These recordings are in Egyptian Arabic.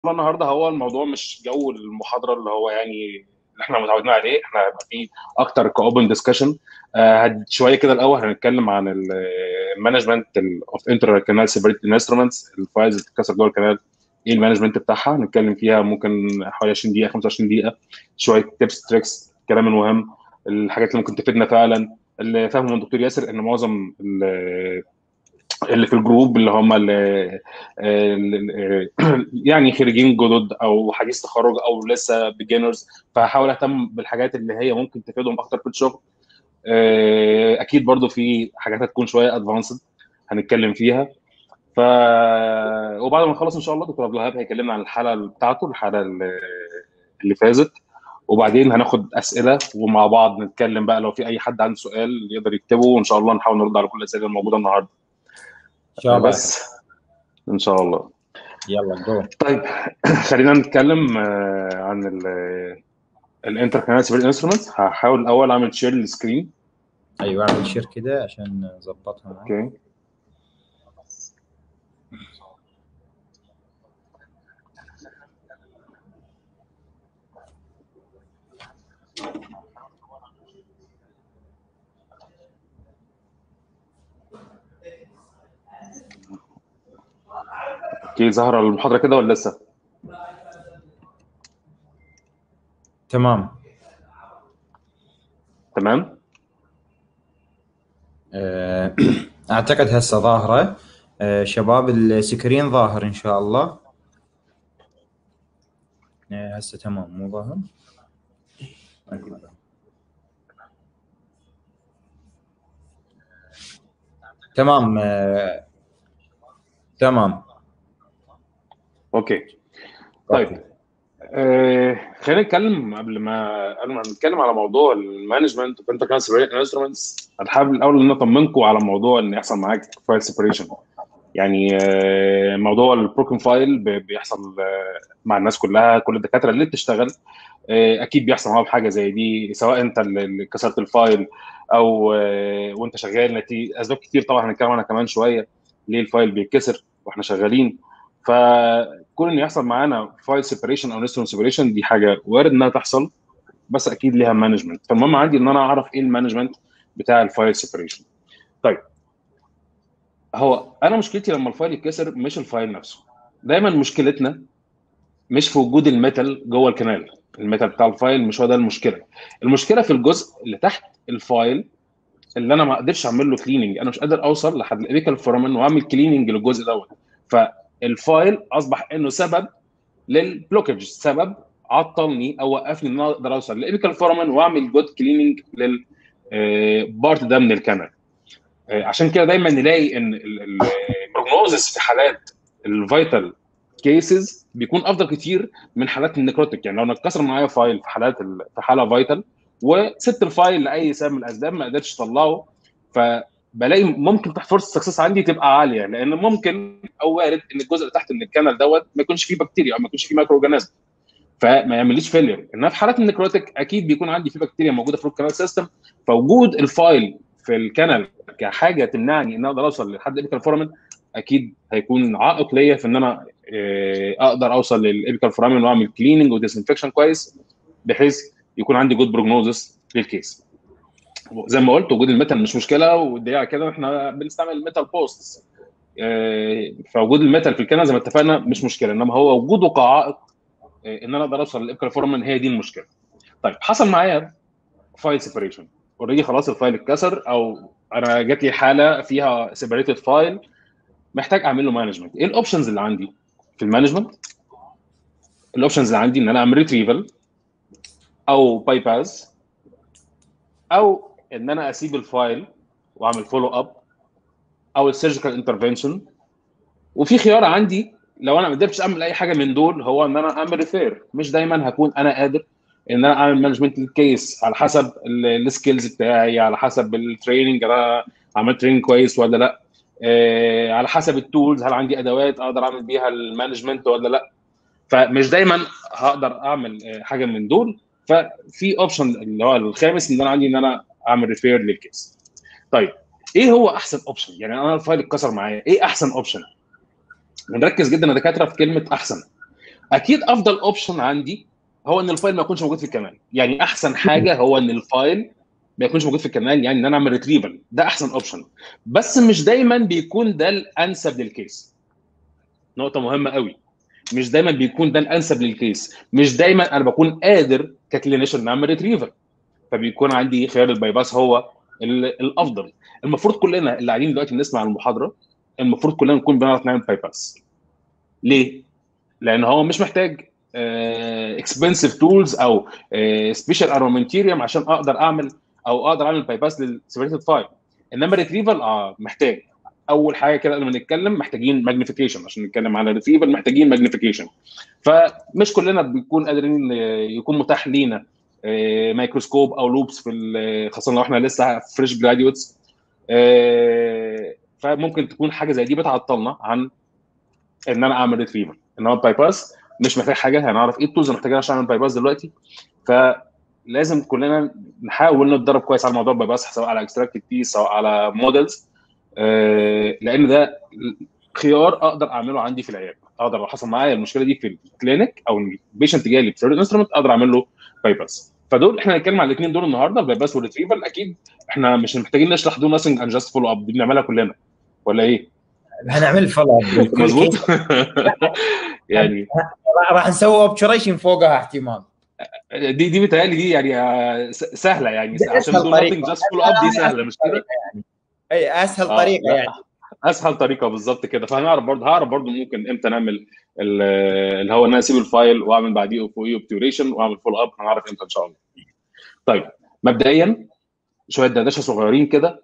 الله النهارده هو الموضوع مش جو المحاضره اللي هو يعني اللي احنا متعودين عليه احنا هيبقى فيه اكتر كاوبن ديسكشن شويه كده الاول هنتكلم عن المانجمنت اوف انتر كانال سيبريت انسترومنتس الفايلز اللي بتتكسر جوه الكنال ايه المانجمنت بتاعها هنتكلم فيها ممكن حوالي 20 دقيقه 25 دقيقه شويه تيبس تريكس الكلام المهم الحاجات اللي ممكن تفيدنا فعلا اللي فهمه من الدكتور ياسر ان معظم اللي في الجروب اللي هم اللي يعني خريجين جدد او حديث تخرج او لسه بيجنرز فهحاول اهتم بالحاجات اللي هي ممكن تفيدهم اكتر في الشغل اكيد برضو في حاجات هتكون شويه ادفانسد هنتكلم فيها ف وبعد ما نخلص ان شاء الله دكتور عبد الوهاب هيكلمنا عن الحاله بتاعته الحاله اللي فازت وبعدين هناخد اسئله ومع بعض نتكلم بقى لو في اي حد عنده سؤال يقدر يكتبه وان شاء الله نحاول نرد على كل الاسئله الموجوده النهارده ان شاء الله بس ان شاء الله يلا جو طيب خلينا نتكلم عن الانتر كانال سيفير انسترومنتس هحاول الاول اعمل شير للسكرين ايوه اعمل شير كده عشان نظبطها معاك اوكي اوكي ظهر المحاضره كده ولا لسه؟ تمام تمام؟ آه، اعتقد هسه ظاهره آه، شباب السكرين ظاهر ان شاء الله آه، هسه تمام مو ظاهر تمام آه، تمام اوكي طيب آه خلينا نتكلم قبل ما قبل ما نتكلم على موضوع المانجمنت اوف انتر كانال سيبريت انسترومنتس انا حابب الاول ان اطمنكم على موضوع ان يحصل معاك فايل سيبريشن يعني آه موضوع البروكن فايل بيحصل آه مع الناس كلها كل الدكاتره اللي بتشتغل آه اكيد بيحصل معاهم حاجه زي دي سواء انت اللي كسرت الفايل او آه وانت شغال نتيجه اسباب كتير طبعا هنتكلم عنها كمان شويه ليه الفايل بيتكسر واحنا شغالين فكون ان يحصل معانا فايل سيبريشن او انسترومنت سيبريشن دي حاجه وارد انها تحصل بس اكيد ليها مانجمنت فالمهم عندي ان انا اعرف ايه المانجمنت بتاع الفايل سيبريشن طيب هو انا مشكلتي لما الفايل يتكسر مش الفايل نفسه دايما مشكلتنا مش في وجود الميتال جوه الكنال الميتال بتاع الفايل مش هو ده المشكله المشكله في الجزء اللي تحت الفايل اللي انا ما قدرتش اعمل له كليننج انا مش قادر اوصل لحد الابيكال فورمن واعمل كليننج للجزء دوت ف الفايل اصبح انه سبب للبلوكج سبب عطلني او وقفني ان انا اقدر اوصل للابيكال فورمن واعمل جود كليننج للبارت ده من الكانال عشان كده دايما نلاقي ان البروجنوزس في حالات الفيتال كيسز بيكون افضل كتير من حالات النكروتيك يعني لو انا اتكسر معايا فايل في حالات في حاله فيتال وسبت الفايل لاي سبب من الاسباب ما قدرتش اطلعه ف بلاقي ممكن تحت فرصه السكسس عندي تبقى عاليه لان ممكن او وارد ان الجزء اللي تحت من الكانال دوت ما يكونش فيه بكتيريا او ما يكونش فيه مايكرو اورجانيزم فما يعمليش فيلير انما في حالات النكروتيك اكيد بيكون عندي فيه بكتيريا موجوده في الكانال سيستم فوجود الفايل في الكانال كحاجه تمنعني ان اقدر اوصل لحد الابيكال فورامين اكيد هيكون عائق ليا في ان انا اقدر اوصل للابيكال فورامين واعمل كليننج وديسانفكشن كويس بحيث يكون عندي جود بروجنوزس للكيس زي ما قلت وجود الميتال مش مشكله والدليل على كده احنا بنستعمل الميتال بوست فوجود الميتال في الكنال زي ما اتفقنا مش مشكله انما هو وجوده كعائق ان انا اقدر اوصل للابيكال فورمن هي دي المشكله. طيب حصل معايا فايل سيبريشن اوريدي خلاص الفايل اتكسر او انا جات لي حاله فيها سيبريتد فايل محتاج اعمل له مانجمنت ايه الاوبشنز اللي عندي في المانجمنت الاوبشنز اللي عندي ان انا اعمل ريتريفل او باي باس او ان انا اسيب الفايل واعمل فولو اب او السيرجيكال انترفنشن وفي خيار عندي لو انا ما قدرتش اعمل اي حاجه من دول هو ان انا اعمل ريفير مش دايما هكون انا قادر ان انا اعمل مانجمنت للكيس على حسب السكيلز بتاعي على حسب التريننج انا عملت تريننج كويس ولا لا آه على حسب التولز هل عندي ادوات اقدر اعمل بيها المانجمنت ولا لا فمش دايما هقدر اعمل حاجه من دول ففي اوبشن اللي هو الخامس ان انا عندي ان انا اعمل ريفير للكيس طيب ايه هو احسن اوبشن يعني انا الفايل اتكسر معايا ايه احسن اوبشن نركز جدا يا دكاتره في كلمه احسن اكيد افضل اوبشن عندي هو ان الفايل ما يكونش موجود في الكنال يعني احسن حاجه هو ان الفايل ما يكونش موجود في الكنال يعني ان انا اعمل ريتريفل ده احسن اوبشن بس مش دايما بيكون ده الانسب للكيس نقطه مهمه قوي مش دايما بيكون ده الانسب للكيس مش دايما انا بكون قادر ككلينيشن نعمل ريتريفل فبيكون عندي خيار الباي باس هو الافضل المفروض كلنا اللي قاعدين دلوقتي بنسمع المحاضره المفروض كلنا نكون بنعرف نعمل باي باس ليه؟ لان هو مش محتاج اكسبنسيف تولز او سبيشال ارمنتيريوم عشان اقدر اعمل او اقدر اعمل باي باس للسيبريتد فايل انما الريتريفل اه محتاج اول حاجه كده قبل ما نتكلم محتاجين ماجنيفيكيشن عشان نتكلم على الريتريفل محتاجين ماجنيفيكيشن فمش كلنا بنكون قادرين يكون متاح لينا مايكروسكوب او لوبس في خاصه لو احنا لسه فريش جراديوتس فممكن تكون حاجه زي دي بتعطلنا عن ان انا اعمل ريتريفل انما الباي باس مش محتاج حاجه هنعرف ايه التولز اللي محتاجها عشان اعمل باي باس دلوقتي فلازم كلنا نحاول نتدرب كويس على موضوع الباي باس سواء على اكستراكتد بي سواء على مودلز لان ده خيار اقدر اعمله عندي في العياده اقدر لو حصل معايا المشكله دي في الكلينيك او البيشنت جالي بثيرد انسترومنت اقدر اعمل له باي باس فدول احنا هنتكلم على الاثنين دول النهارده الباي باس والريتريفل اكيد احنا مش محتاجين نشرح دو ناسنج اند جاست فولو اب دي بنعملها كلنا ولا ايه؟ هنعمل فولو اب مظبوط يعني راح نسوي اوبتشريشن فوقها احتمال دي دي بتهيألي دي يعني سهله يعني عشان دو ناسنج جاست فولو اب دي سهله مش كده؟ اي اسهل طريقه آه يعني اسهل طريقه بالظبط كده فهنعرف برضه هعرف برضه ممكن امتى نعمل اللي هو ان انا اسيب الفايل واعمل بعديه فوقيه اوبتيوريشن واعمل فول اب هنعرف امتى ان شاء الله. طيب مبدئيا شويه دردشه صغيرين كده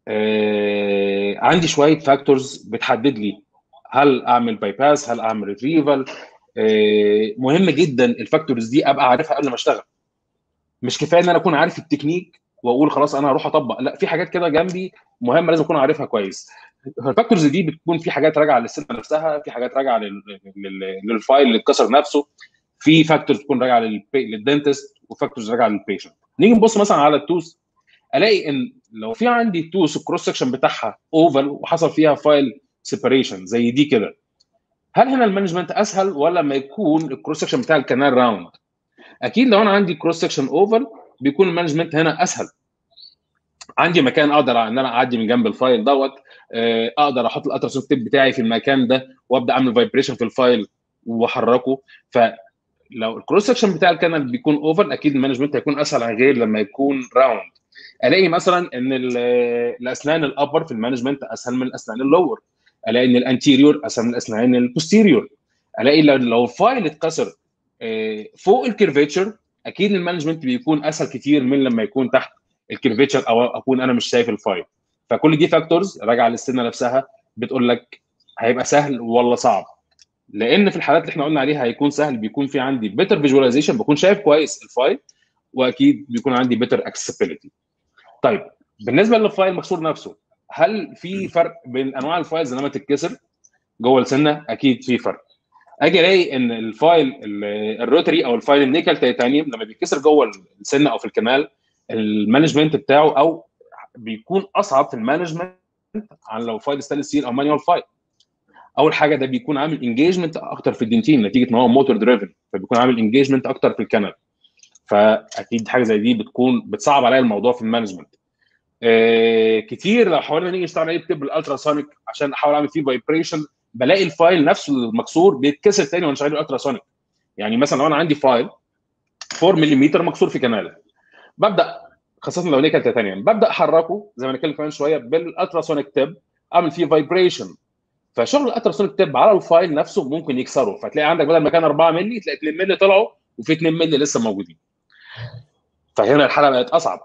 آه عندي شويه فاكتورز بتحدد لي هل اعمل باي باس هل اعمل ريتريفل آه مهم جدا الفاكتورز دي ابقى عارفها قبل ما اشتغل مش كفايه ان انا اكون عارف التكنيك واقول خلاص انا هروح اطبق لا في حاجات كده جنبي مهمه لازم اكون عارفها كويس الفاكتورز دي بتكون في حاجات راجعه للسنه نفسها في حاجات راجعه للفايل اللي اتكسر نفسه في فاكتورز تكون راجعه للدنتست وفاكتورز راجعه للبيشنت نيجي نبص مثلا على التوس الاقي ان لو في عندي توس الكروس سكشن بتاعها اوفل وحصل فيها فايل سيبريشن زي دي كده هل هنا المانجمنت اسهل ولا ما يكون الكروس سكشن بتاع الكنال راوند اكيد لو انا عندي كروس سكشن اوفل بيكون المانجمنت هنا اسهل عندي مكان اقدر ان انا اعدي من جنب الفايل دوت اقدر احط الالتراسونيك تيب بتاعي في المكان ده وابدا اعمل فايبريشن في الفايل واحركه فلو الكروس سكشن بتاع الكانال بيكون اوفر اكيد المانجمنت هيكون اسهل عن غير لما يكون راوند الاقي مثلا ان الاسنان الابر في المانجمنت اسهل من الاسنان اللور الاقي ان الانتيريور اسهل من الاسنان البوستيريور الاقي لو الفايل اتكسر فوق الكيرفيتشر اكيد المانجمنت بيكون اسهل كتير من لما يكون تحت الكيرفيتشر او اكون انا مش شايف الفايل فكل دي فاكتورز راجعه للسنه نفسها بتقول لك هيبقى سهل ولا صعب لان في الحالات اللي احنا قلنا عليها هيكون سهل بيكون في عندي بيتر فيجواليزيشن بكون شايف كويس الفايل واكيد بيكون عندي بيتر اكسسبيليتي طيب بالنسبه للفايل مكسور نفسه هل في فرق بين انواع الفايلز لما تتكسر جوه السنه اكيد في فرق اجي الاقي ان الفايل الروتري او الفايل النيكل تيتانيوم لما بيتكسر جوه السنه او في الكنال المانجمنت بتاعه او بيكون اصعب في المانجمنت عن لو فايل ستانلس ستيل او مانيوال فايل اول حاجه ده بيكون عامل انجيجمنت اكتر في الدنتين نتيجه ان هو موتور دريفن فبيكون عامل انجيجمنت اكتر في الكنال فاكيد حاجه زي دي بتكون بتصعب عليا الموضوع في المانجمنت آه كتير لو حاولنا نيجي نشتغل عليه بتب الالتراسونيك عشان احاول اعمل فيه فايبريشن بلاقي الفايل نفسه المكسور بيتكسر تاني وانا شغال الالتراسونيك يعني مثلا لو انا عندي فايل 4 ملم مكسور في كنال ببدا خاصه لو نيكل تيتانيوم ببدا احركه زي ما نتكلم كمان شويه بالالتراسونيك تيب اعمل فيه فايبريشن فشغل الالتراسونيك تيب على الفايل نفسه ممكن يكسره فتلاقي عندك بدل ما كان 4 مللي تلاقي 2 مللي طلعوا وفي 2 مللي لسه موجودين فهنا الحاله بقت اصعب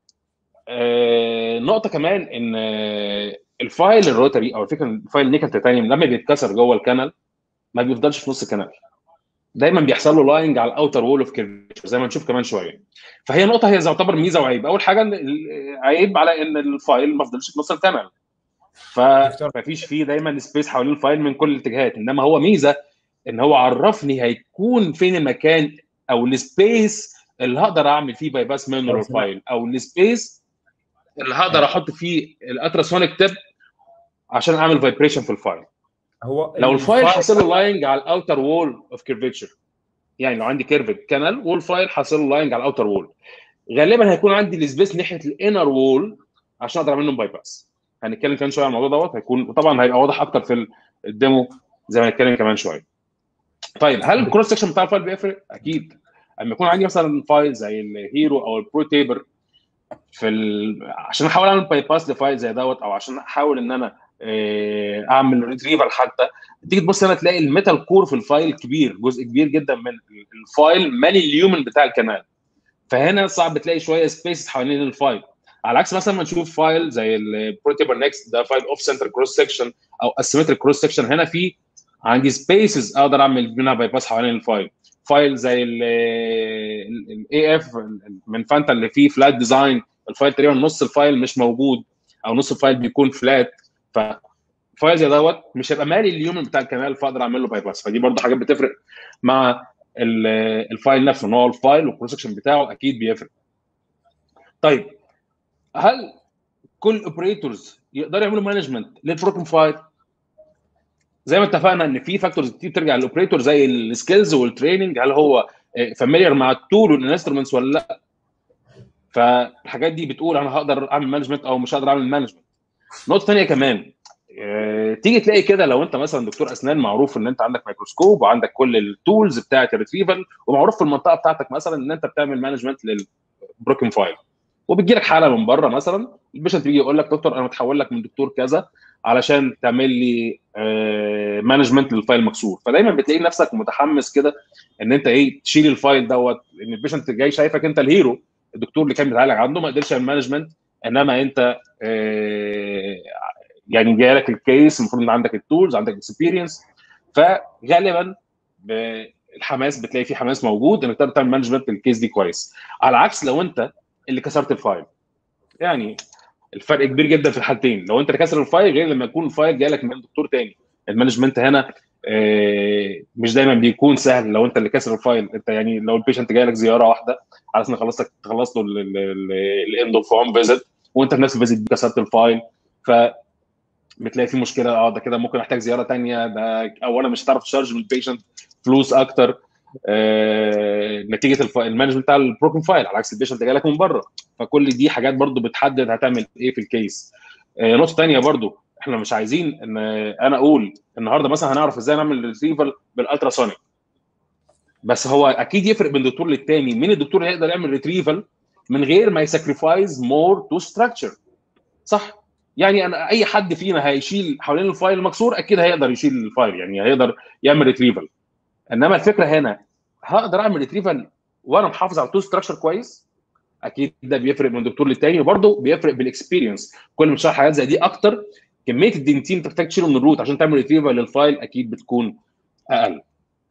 آه نقطه كمان ان الفايل الروتري او الفكره الفايل نيكل تيتانيوم لما بيتكسر جوه الكانال ما بيفضلش في نص الكانال دايما بيحصل له لاينج على الاوتر وول اوف كيرفيتشر زي ما نشوف كمان شويه فهي نقطه هي تعتبر ميزه وعيب اول حاجه عيب على ان الفايل ما فضلش في نص الكانال فمفيش فيه دايما سبيس حوالين الفايل من كل الاتجاهات انما هو ميزه ان هو عرفني هيكون فين المكان او السبيس اللي هقدر اعمل فيه باي باس منه الفايل او السبيس اللي هقدر احط فيه الالتراسونيك تيب عشان اعمل فايبريشن في الفايل هو لو الفايل حاصل له لاينج على الاوتر وول اوف كيرفتشر يعني لو عندي كيرفد كانال والفايل حاصل له لاينج على الاوتر وول غالبا هيكون عندي السبيس ناحيه الانر وول عشان اقدر اعمل لهم باي باس هنتكلم كمان شويه عن الموضوع دوت هيكون طبعا هيبقى واضح اكتر في الديمو زي ما هنتكلم كمان شويه طيب هل الكروس سكشن بتاع الفايل بيفرق؟ اكيد اما يكون عندي مثلا فايل زي الهيرو او البرو تيبر في ال... عشان احاول اعمل باي باس لفايل زي دوت او عشان احاول ان انا اعمل ريتريفال حتى تيجي تبص هنا تلاقي الميتال كور في الفايل كبير جزء كبير جدا من الفايل مالي اليومن بتاع الكنال فهنا صعب تلاقي شويه سبيس حوالين الفايل على عكس مثلا ما نشوف فايل زي البروتيبر نكست ده فايل اوف سنتر كروس سكشن او اسيمتريك كروس سكشن هنا في عندي سبيسز اقدر اعمل منها باي باس حوالين الفايل فايل زي الاي اف من فانتا اللي فيه فلات ديزاين الفايل تقريبا نص الفايل مش موجود او نص الفايل بيكون فلات ف فايل زي دوت مش هيبقى مالي اليوم بتاع الكنال فاقدر اعمل له باي باس فدي برضه حاجات بتفرق مع الفايل نفسه ان هو الفايل والكروس سكشن بتاعه اكيد بيفرق طيب هل كل اوبريتورز يقدروا يعملوا مانجمنت للبروكن فايل زي ما اتفقنا ان في فاكتورز كتير بترجع للاوبريتور زي السكيلز والتريننج هل هو فاميليار مع التول والانسترومنتس ولا لا فالحاجات دي بتقول انا هقدر اعمل مانجمنت او مش هقدر اعمل مانجمنت نقطه ثانيه كمان تيجي تلاقي كده لو انت مثلا دكتور اسنان معروف ان انت عندك ميكروسكوب وعندك كل التولز بتاعه الريتريفال ومعروف في المنطقه بتاعتك مثلا ان انت بتعمل مانجمنت للبروكن فايل وبتجي لك حاله من بره مثلا البيشنت بيجي يقول لك دكتور انا متحول لك من دكتور كذا علشان تعمل لي مانجمنت للفايل مكسور فدايما بتلاقي نفسك متحمس كده ان انت ايه تشيل الفايل دوت ان البيشنت جاي شايفك انت الهيرو الدكتور اللي كان بيتعالج عنده ما قدرش يعمل مانجمنت انما انت يعني جاي لك الكيس المفروض ان عندك التولز عندك اكسبيرينس فغالبا الحماس بتلاقي فيه حماس موجود انك تقدر تعمل مانجمنت للكيس دي كويس على عكس لو انت اللي كسرت الفايل يعني الفرق كبير جدا في الحالتين لو انت اللي كسر الفايل غير لما يكون الفايل جاي لك من دكتور تاني المانجمنت هنا مش دايما بيكون سهل لو انت اللي كسر الفايل انت يعني لو البيشنت جاي لك زياره واحده على اساس خلصت خلصت له الاند اوف هوم فيزيت وانت في نفس الفيزيت كسرت الفايل ف بتلاقي في مشكله اه ده كده ممكن احتاج زياره ثانيه ده اولا مش هتعرف تشارج من البيشنت فلوس اكتر آه نتيجه الف... المانجمنت بتاع البروكن فايل على عكس البيشنت جاي لك من بره فكل دي حاجات برضو بتحدد هتعمل ايه في الكيس آه نقطه ثانيه برضو احنا مش عايزين ان انا اقول النهارده مثلا هنعرف ازاي نعمل ريتريفال بالالتراسونيك بس هو اكيد يفرق من دكتور للتاني مين الدكتور اللي يقدر يعمل ريتريفال من غير ما يساكريفايز مور تو ستراكشر صح يعني انا اي حد فينا هيشيل حوالين الفايل المكسور اكيد هيقدر يشيل الفايل يعني هيقدر يعمل ريتريفال انما الفكره هنا هقدر اعمل ريتريفال وانا محافظ على تو ستراكشر كويس اكيد ده بيفرق من دكتور للتاني وبرده بيفرق بالاكسبيرينس كل ما تشرح حاجات زي دي اكتر كميه الدنتين انت محتاج تشيله من الروت عشان تعمل ريتريفال للفايل اكيد بتكون اقل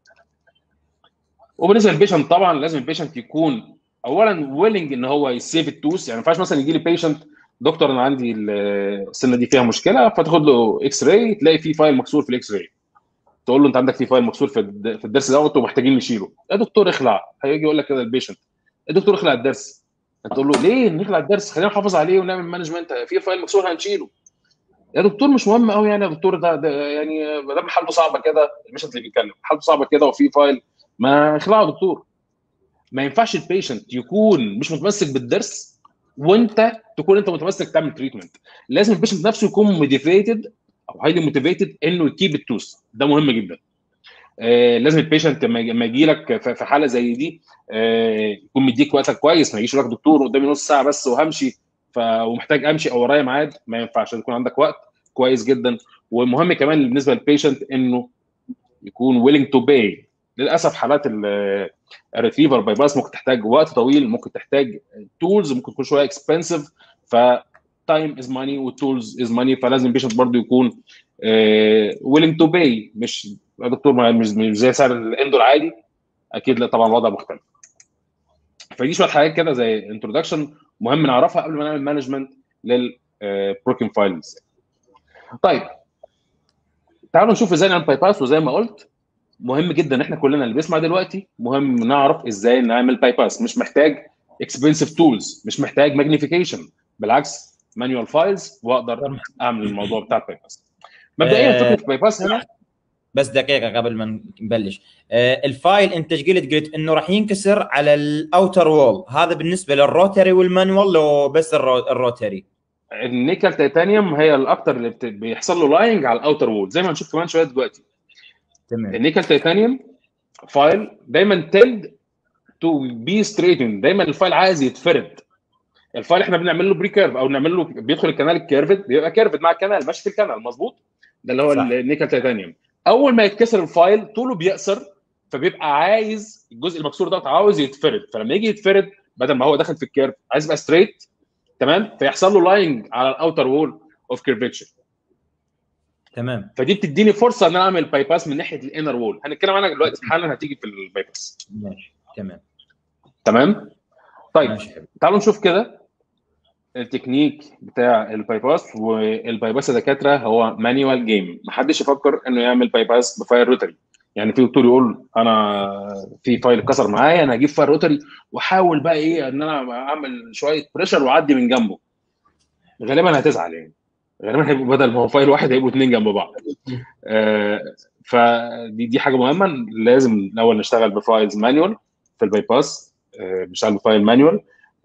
وبالنسبه للبيشنت طبعا لازم البيشنت يكون اولا ويلنج ان هو يسيف التوس يعني ما ينفعش مثلا يجي لي بيشنت دكتور انا عندي السنه دي فيها مشكله فتاخد له اكس راي تلاقي في فايل مكسور في الاكس راي تقول له انت عندك في فايل مكسور في في الدرس دوت ومحتاجين نشيله يا دكتور اخلع هيجي يقول لك كده البيشنت يا دكتور اخلع الدرس تقول له ليه نخلع الدرس خلينا نحافظ عليه ونعمل مانجمنت في فايل مكسور هنشيله يا دكتور مش مهم قوي يعني يا دكتور ده, ده يعني ما دام حالته صعبه كده البيشنت اللي بيتكلم حالته صعبه كده وفي فايل ما اخلعه يا دكتور ما ينفعش البيشنت يكون مش متمسك بالدرس وانت تكون انت متمسك تعمل تريتمنت لازم البيشنت نفسه يكون موتيفيتد او هايلي موتيفيتد انه يكيب التوس ده مهم جدا آه لازم البيشنت لما يجي لك في حاله زي دي آه يكون مديك وقتك كويس ما يجيش يقول لك دكتور قدامي نص ساعه بس وهمشي ف ومحتاج امشي او ورايا ميعاد ما ينفعش يكون عندك وقت كويس جدا ومهم كمان بالنسبه للبيشنت انه يكون willing تو باي للاسف حالات الريتريفر باي باس ممكن تحتاج وقت طويل ممكن تحتاج تولز ممكن تكون شويه اكسبنسيف ف تايم از ماني والتولز از ماني فلازم البيشنت برضه يكون ويلنج تو باي مش يا دكتور مش زي سعر الاندو العادي اكيد لا طبعا الوضع مختلف فدي شويه حاجات كده زي انتروداكشن مهم نعرفها قبل ما نعمل مانجمنت للبروكن فايلز طيب تعالوا نشوف ازاي نعمل باي باس وزي ما قلت مهم جدا احنا كلنا اللي بيسمع دلوقتي مهم نعرف ازاي نعمل باي باس مش محتاج اكسبنسيف تولز مش محتاج ماجنيفيكيشن بالعكس مانيوال فايلز واقدر اعمل الموضوع بتاع الباي باس مبدئيا فكره الباي باس هنا بس دقيقه قبل ما نبلش آه الفايل انت ايش قلت قلت انه راح ينكسر على الاوتر وول هذا بالنسبه للروتري والمانوال لو بس الرو... الروتري النيكل تيتانيوم هي الاكتر اللي بت... بيحصل له لاينج على الاوتر وول زي ما هنشوف كمان شويه دلوقتي تمام النيكل تيتانيوم فايل دايما تند تو بي ستريتن دايما الفايل عايز يتفرد الفايل احنا بنعمل له بري كيرف او نعمل له بيدخل الكنال الكيرفد بيبقى كيرفد مع الكنال ماشي في الكنال مظبوط ده اللي هو صح. النيكل تيتانيوم اول ما يتكسر الفايل طوله بيقصر فبيبقى عايز الجزء المكسور ده عاوز يتفرد فلما يجي يتفرد بدل ما هو داخل في الكيرف عايز يبقى ستريت تمام فيحصل له لاينج على الاوتر وول اوف كيرفتشر تمام فدي بتديني فرصه ان انا اعمل باي باس من ناحيه الانر وول هنتكلم عنها دلوقتي حالا هتيجي في الباي باس ماشي تمام تمام طيب ماشي حبيبي. تعالوا نشوف كده التكنيك بتاع الباي باس والباي باس يا دكاتره هو مانيوال جيم محدش يفكر انه يعمل باي باس بفايل روتري يعني في دكتور يقول انا في فايل اتكسر معايا انا هجيب فايل روتري واحاول بقى ايه ان انا اعمل شويه بريشر واعدي من جنبه غالبا هتزعل يعني غالبا هيبقوا بدل ما هو فايل واحد هيبقوا اثنين جنب بعض آه فدي دي حاجه مهمه لازم الاول نشتغل بفايلز مانيوال في الباي باس آه نشتغل بفايل مانيوال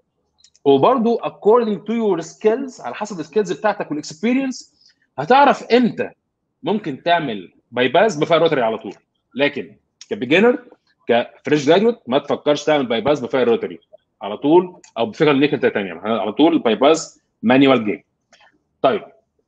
وبرضو according to your skills على حسب السكيلز بتاعتك والاكسبيرينس هتعرف امتى ممكن تعمل باي باس بفاير روتري على طول لكن كبيجنر كفريش جراديوت ما تفكرش تعمل باي باس بفاير روتري على طول او بفكره نيكل تيتانيوم على طول باي باس مانيوال جيم طيب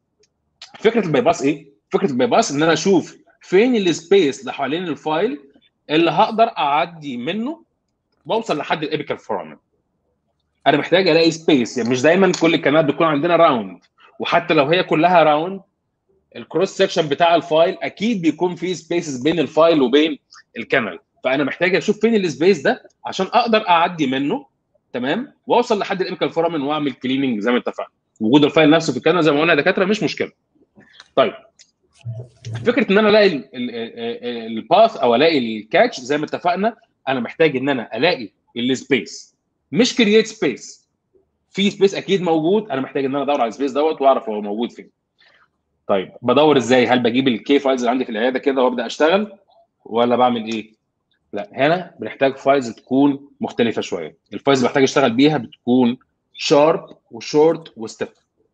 فكره الباي باس ايه؟ فكره الباي باس ان انا اشوف فين السبيس اللي حوالين الفايل اللي هقدر اعدي منه واوصل لحد الابيكال فورامن انا محتاج الاقي سبيس يعني مش دايما كل الكلمات بتكون عندنا راوند وحتى لو هي كلها راوند الكروس سكشن بتاع الفايل اكيد بيكون فيه سبيسز بين الفايل وبين الكانال فانا محتاج اشوف فين السبيس ده عشان اقدر اعدي منه تمام واوصل لحد الاميكال فورامن واعمل كليننج زي ما اتفقنا وجود الفايل نفسه في الكانال زي ما قلنا يا دكاتره مش مشكله طيب فكره ان انا الاقي الباث او الاقي الكاتش زي ما اتفقنا انا محتاج ان انا الاقي السبيس مش كرييت سبيس في سبيس اكيد موجود انا محتاج ان انا ادور على السبيس دوت واعرف هو موجود فين طيب بدور ازاي هل بجيب الكي فايلز اللي عندي في العياده كده وابدا اشتغل ولا بعمل ايه لا هنا بنحتاج فايلز تكون مختلفه شويه الفايلز اللي بحتاج اشتغل بيها بتكون شارب وشورت وستيف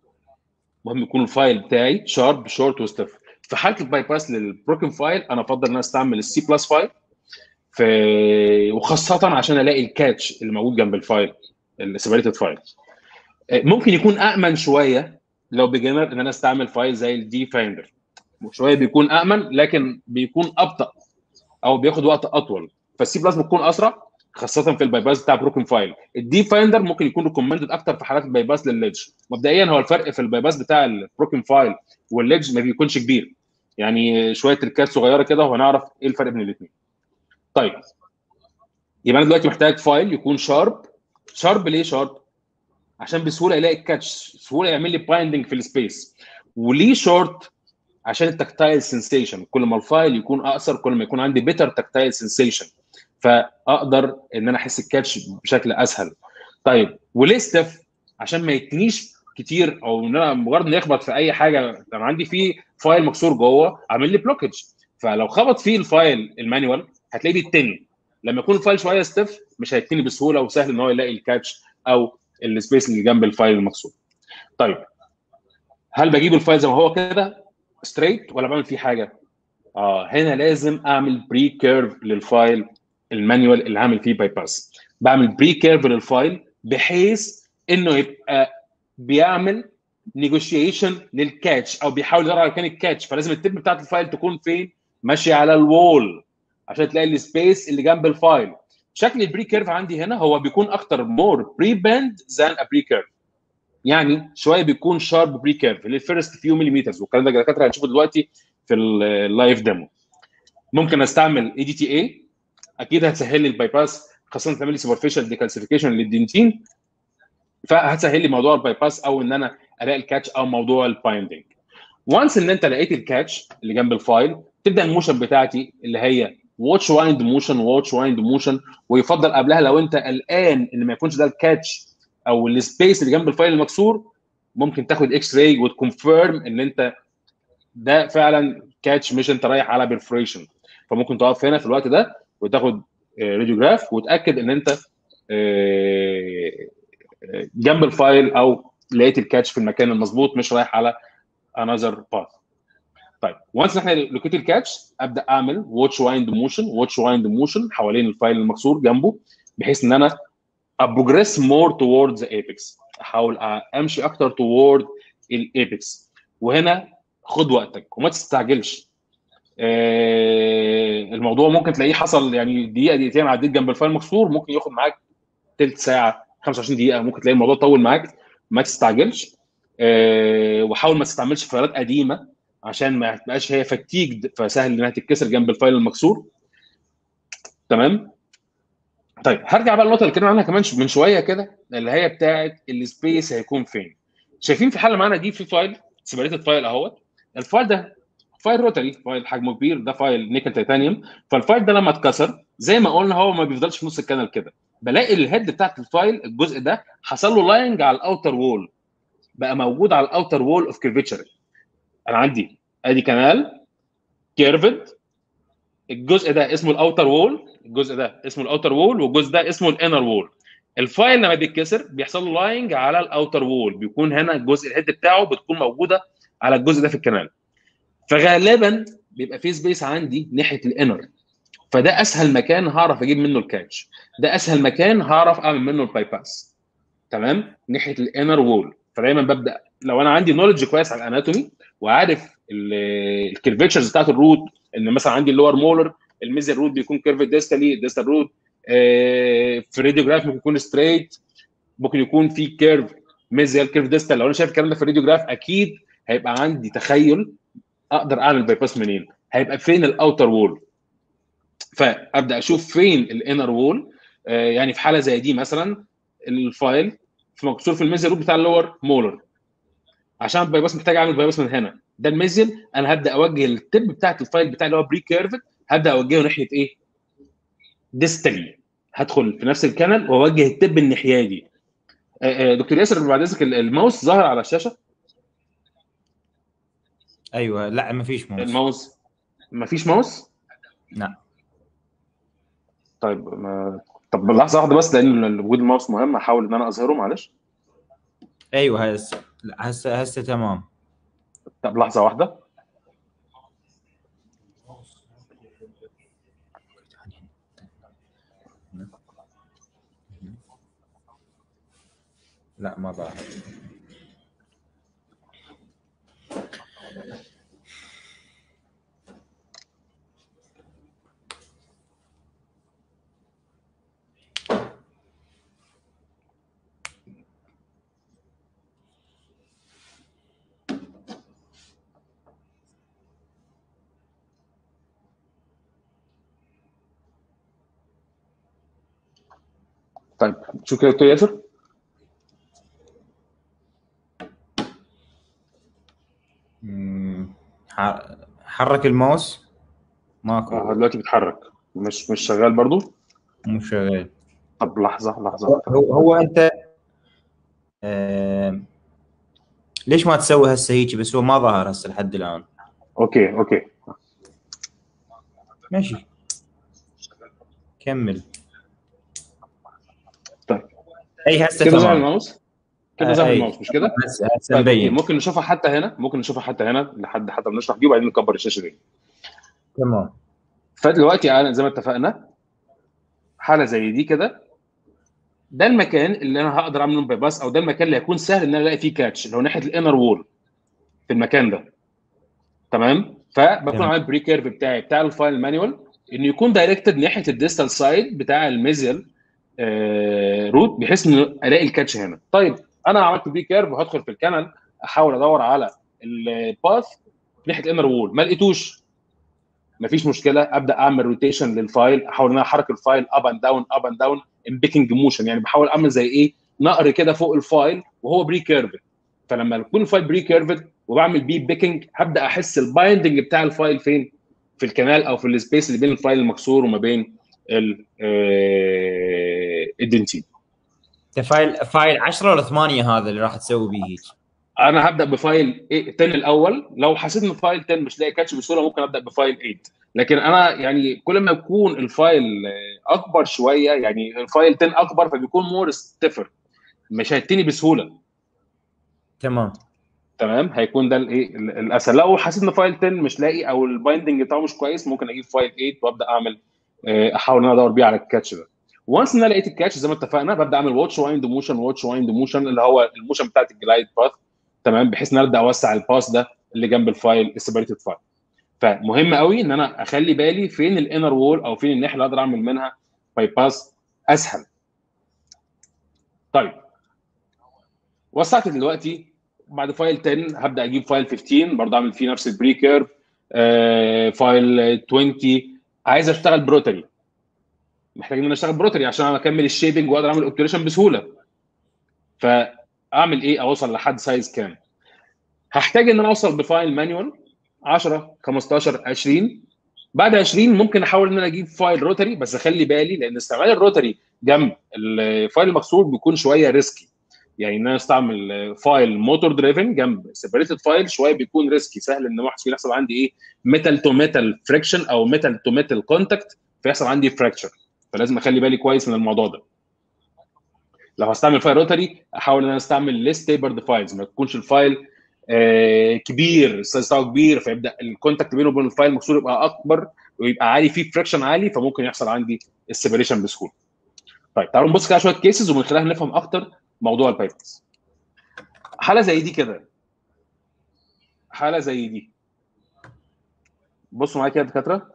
مهم يكون الفايل بتاعي شارب شورت وستيف في حاله الباي باس للبروكن فايل انا افضل ان انا استعمل السي بلس فايل في وخاصه عشان الاقي الكاتش اللي موجود جنب الفايل السيبريتد فايل ممكن يكون امن شويه لو بيجنر ان انا استعمل فايل زي الدي فايندر شويه بيكون امن لكن بيكون ابطا او بياخد وقت اطول فالسي بلس بتكون اسرع خاصه في الباي باس بتاع بروكن فايل الدي فايندر ممكن يكون ريكومندد اكتر في حالات الباي باس للليدج مبدئيا هو الفرق في الباي باس بتاع البروكن فايل والليدج ما بيكونش كبير يعني شويه تركات صغيره كده وهنعرف ايه الفرق بين الاثنين طيب يبقى انا دلوقتي محتاج فايل يكون شارب شارب ليه شارب عشان بسهوله يلاقي الكاتش بسهوله يعمل لي بايندنج في السبيس وليه شورت عشان التكتايل سنسيشن كل ما الفايل يكون اقصر كل ما يكون عندي بيتر تكتايل سنسيشن فاقدر ان انا احس الكاتش بشكل اسهل طيب وليه ستيف عشان ما يتنيش كتير او ان انا مجرد انه يخبط في اي حاجه انا عندي فيه فايل مكسور جوه عامل لي بلوكج فلو خبط فيه الفايل المانيوال هتلاقيه بيتني لما يكون الفايل شويه ستيف مش هيتني بسهوله وسهل ان هو يلاقي الكاتش او السبيس اللي جنب الفايل المقصود طيب هل بجيب الفايل زي ما هو كده ستريت ولا بعمل فيه حاجه اه هنا لازم اعمل بري كيرف للفايل المانيوال اللي عامل فيه باي باس بعمل بري كيرف للفايل بحيث انه يبقى بيعمل نيجوشيشن للكاتش او بيحاول يدور على مكان الكاتش فلازم التب بتاعت الفايل تكون فين ماشيه على الوول عشان تلاقي السبيس اللي جنب الفايل شكل البري كيرف عندي هنا هو بيكون اكتر مور بري باند ذان ا بري كيرف يعني شويه بيكون شارب بري كيرف للفيرست فيو مليمترز والكلام ده دكاتره هنشوفه دلوقتي في اللايف ديمو ممكن استعمل اي دي تي اي اكيد هتسهل لي الباي باس خاصه تعمل لي سوبرفيشال ديكالسيفيكيشن للدنتين فهتسهل لي موضوع الباي باس او ان انا الاقي الكاتش او موضوع البايندنج وانس ان انت لقيت الكاتش اللي جنب الفايل تبدا الموشن بتاعتي اللي هي واتش وايند موشن واتش وايند موشن ويفضل قبلها لو انت قلقان ان ما يكونش ده الكاتش او السبيس اللي جنب الفايل المكسور ممكن تاخد اكس راي وتكونفيرم ان انت ده فعلا كاتش مش انت رايح على برفريشن فممكن تقف هنا في الوقت ده وتاخد راديوجراف وتاكد ان انت آه، جنب الفايل او لقيت الكاتش في المكان المظبوط مش رايح على انذر باث طيب وانس احنا لوكيت الكاتش ابدا اعمل واتش وايند موشن واتش وايند موشن حوالين الفايل المكسور جنبه بحيث ان انا ابروجريس مور توورد ذا ايبكس احاول امشي اكتر توورد الايبكس وهنا خد وقتك وما تستعجلش آه، الموضوع ممكن تلاقيه حصل يعني دقيقه دقيقتين عديت جنب الفايل مكسور ممكن ياخد معاك ثلث ساعه 25 دقيقه ممكن تلاقي الموضوع طول معاك ما تستعجلش آه، وحاول ما تستعملش فايلات قديمه عشان ما تبقاش هي فتيج فسهل انها تتكسر جنب الفايل المكسور تمام طيب هرجع بقى للنقطه اللي اتكلمنا عنها كمان من شويه كده اللي هي بتاعه السبيس هيكون فين شايفين في الحاله معانا دي في فايل سيبريتد فايل اهوت الفايل ده فايل روتري فايل حجمه كبير ده فايل نيكل تيتانيوم فالفايل ده لما اتكسر زي ما قلنا هو ما بيفضلش في نص الكانال كده بلاقي الهيد بتاعت الفايل الجزء ده حصل له لاينج على الاوتر وول بقى موجود على الاوتر وول اوف كيرفيتشر انا عندي ادي كانال كيرفد الجزء ده اسمه الاوتر وول الجزء ده اسمه الاوتر وول والجزء ده اسمه الانر وول الفايل لما بيتكسر بيحصل له لاينج على الاوتر وول بيكون هنا الجزء الهيد بتاعه بتكون موجوده على الجزء ده في الكنال فغالبا بيبقى في سبيس عندي ناحيه الانر فده اسهل مكان هعرف اجيب منه الكاتش ده اسهل مكان هعرف اعمل منه الباي باس تمام ناحيه الانر وول فدايما ببدا لو انا عندي نولج كويس على الاناتومي وعارف الكيرفيتشرز بتاعت الروت ان مثلا عندي اللور مولر الميزل روت بيكون كيرف ديستالي ديستال روت في راديوجراف ممكن يكون ستريت ممكن يكون في كيرف ميزل كيرف ديستال لو انا شايف الكلام ده في الراديوجراف اكيد هيبقى عندي تخيل اقدر اعمل باي باس منين هيبقى فين الاوتر وول فابدا اشوف فين الانر وول يعني في حاله زي دي مثلا الفايل في مكسور في الميزل روت بتاع اللور مولر عشان باي باس محتاج اعمل باي باس من هنا ده الميزل انا هبدا اوجه التب بتاعت الفايل بتاعي اللي هو بري كيرفد هبدا اوجهه ناحيه ايه؟ ديستالي هدخل في نفس الكانال واوجه التب الناحيه دي دكتور ياسر بعد اذنك الماوس ظاهر على الشاشه ايوه لا ما فيش ماوس الماوس ما فيش ماوس لا طيب ما... طب لحظه واحده بس لان وجود الماوس مهم احاول ان انا اظهره معلش ايوه هسه هسه هسه تمام طب لحظه واحده لا ما ظهر طيب شوف كده دكتور ياسر حرك الماوس ماكو اه دلوقتي بيتحرك مش مش شغال برضو مش شغال طب لحظه لحظه هو, هو انت آه ليش ما تسوي هسه هيك بس هو ما ظهر هسه لحد الان اوكي اوكي ماشي كمل طيب اي هسه كده ظهر تمام الماوس كده ظهر أي. الماوس مش كده هسه هسه طيب أوكي. مبين ممكن نشوفها حتى هنا ممكن نشوفها حتى هنا لحد حتى بنشرح دي وبعدين نكبر الشاشه دي تمام فدلوقتي انا زي ما اتفقنا حاله زي دي كده ده المكان اللي انا هقدر اعمل باي باس او ده المكان اللي هيكون سهل ان انا الاقي فيه كاتش اللي هو ناحيه الانر وول في المكان ده تمام فبكون تمام. عامل بري كيرف بتاعي بتاع الفايل مانيوال انه يكون دايركتد ناحيه الديستال سايد بتاع الميزيال آه روت بحيث انه الاقي الكاتش هنا طيب انا عملت بري كيرف وهدخل في الكانال احاول ادور على الباث ناحيه الانر وول ما لقيتوش مفيش مشكله ابدا اعمل روتيشن للفايل احاول ان انا احرك الفايل اب اند داون اب اند داون ان بيكنج موشن يعني بحاول اعمل زي ايه نقر كده فوق الفايل وهو بري كيرفد فلما يكون الفايل بري كيرفد وبعمل بيه بيكنج هبدا احس البايندنج بتاع الفايل فين في الكنال او في السبيس اللي بين الفايل المكسور وما بين ال- آه، الدنتين ده فايل فايل 10 ولا 8 هذا اللي راح تسوي به هيك انا هبدا بفايل 10 الاول لو حسيت ان فايل 10 مش لاقي كاتش بسهوله ممكن ابدا بفايل 8 لكن انا يعني كل ما يكون الفايل اكبر شويه يعني الفايل 10 اكبر فبيكون مور ستيفر مش هيتني بسهوله تمام تمام هيكون ده الايه الاسهل لو حسيت ان فايل 10 مش لاقي او البايندنج بتاعه مش كويس ممكن اجيب فايل 8 وابدا اعمل احاول ان انا ادور بيه على الكاتش ده وانس ان انا لقيت الكاتش زي ما اتفقنا ببدا اعمل واتش وايند موشن واتش وايند موشن اللي هو الموشن بتاعت الجلايد باث تمام بحيث ان انا ابدا اوسع الباس ده اللي جنب الفايل السيبريتد فايل فمهم قوي ان انا اخلي بالي فين الانر وول او فين الناحيه اللي اقدر اعمل منها باي باس اسهل طيب وسعت دلوقتي بعد فايل 10 هبدا اجيب فايل 15 برضه اعمل فيه نفس البري كيرف آه فايل 20 عايز اشتغل بروتري محتاج ان انا اشتغل بروتري عشان اكمل الشيبنج واقدر اعمل اوبتريشن بسهوله فاعمل ايه اوصل لحد سايز كام هحتاج ان انا اوصل بفايل مانيوال 10 15 20 بعد 20 ممكن احاول ان انا اجيب فايل روتري بس اخلي بالي لان استعمال الروتري جنب الفايل المكسور بيكون شويه ريسكي يعني ان انا استعمل فايل موتور دريفن جنب سيبريتد فايل شويه بيكون ريسكي سهل ان واحد فينا يحصل عندي ايه ميتال تو ميتال فريكشن او ميتال تو ميتال كونتاكت فيحصل عندي فراكشر فلازم اخلي بالي كويس من الموضوع ده لو هستعمل فايل روتري احاول ان انا استعمل ليست تيبرد فايلز ما تكونش الفايل آه كبير السايز بتاعه كبير فيبدا الكونتاكت بينه وبين الفايل المكسور يبقى اكبر ويبقى عالي فيه فريكشن عالي فممكن يحصل عندي السيبريشن بسهوله. طيب تعالوا نبص كده شويه كيسز ومن خلالها نفهم اكتر موضوع البايبرز. حاله زي دي كده حاله زي دي بصوا معايا كده يا دكاتره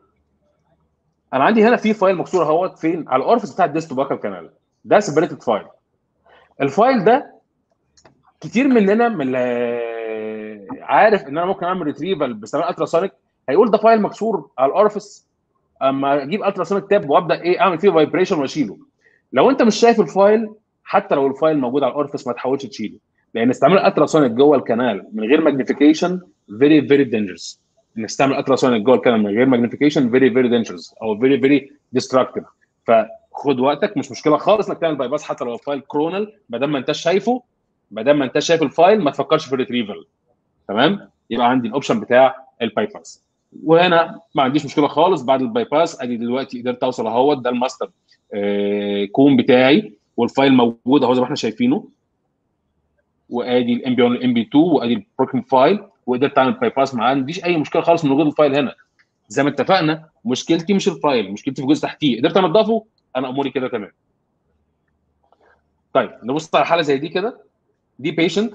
انا عندي هنا في فايل مكسور اهوت فين على الاورفس بتاع الديست باكر كانال ده سيبريتد فايل الفايل ده كتير مننا من عارف ان انا ممكن اعمل ريتريفال باستعمال التراسونيك هيقول ده فايل مكسور على الاورفس اما اجيب التراسونيك تاب وابدا ايه اعمل فيه فايبريشن واشيله لو انت مش شايف الفايل حتى لو الفايل موجود على الاورفس ما تحاولش تشيله لان استعمال التراسونيك جوه الكنال من غير ماجنيفيكيشن فيري فيري دينجرس انك تستعمل التراسونيك جوه الكنال من غير ماجنيفيكيشن فيري فيري دينجرس او فيري فيري ديستراكتيف فخد وقتك مش مشكله خالص انك تعمل باي باس حتى لو الفايل كرونال ما دام ما انتش شايفه ما دام ما انتش شايف الفايل ما تفكرش في الريتريفل تمام يبقى عندي الاوبشن بتاع الباي باس وهنا ما عنديش مشكله خالص بعد الباي باس ادي دلوقتي قدرت اوصل اهوت ده الماستر آه كوم بتاعي والفايل موجود اهو زي ما احنا شايفينه وادي الام بي 1 والام بي 2 وادي البروكن فايل وقدرت اعمل باي باس ما عنديش اي مشكله خالص من وجود الفايل هنا زي ما اتفقنا مشكلتي مش الفايل مشكلتي في جزء تحتيه قدرت انضفه انا اموري كده تمام طيب نبص على حاله زي دي كده دي بيشنت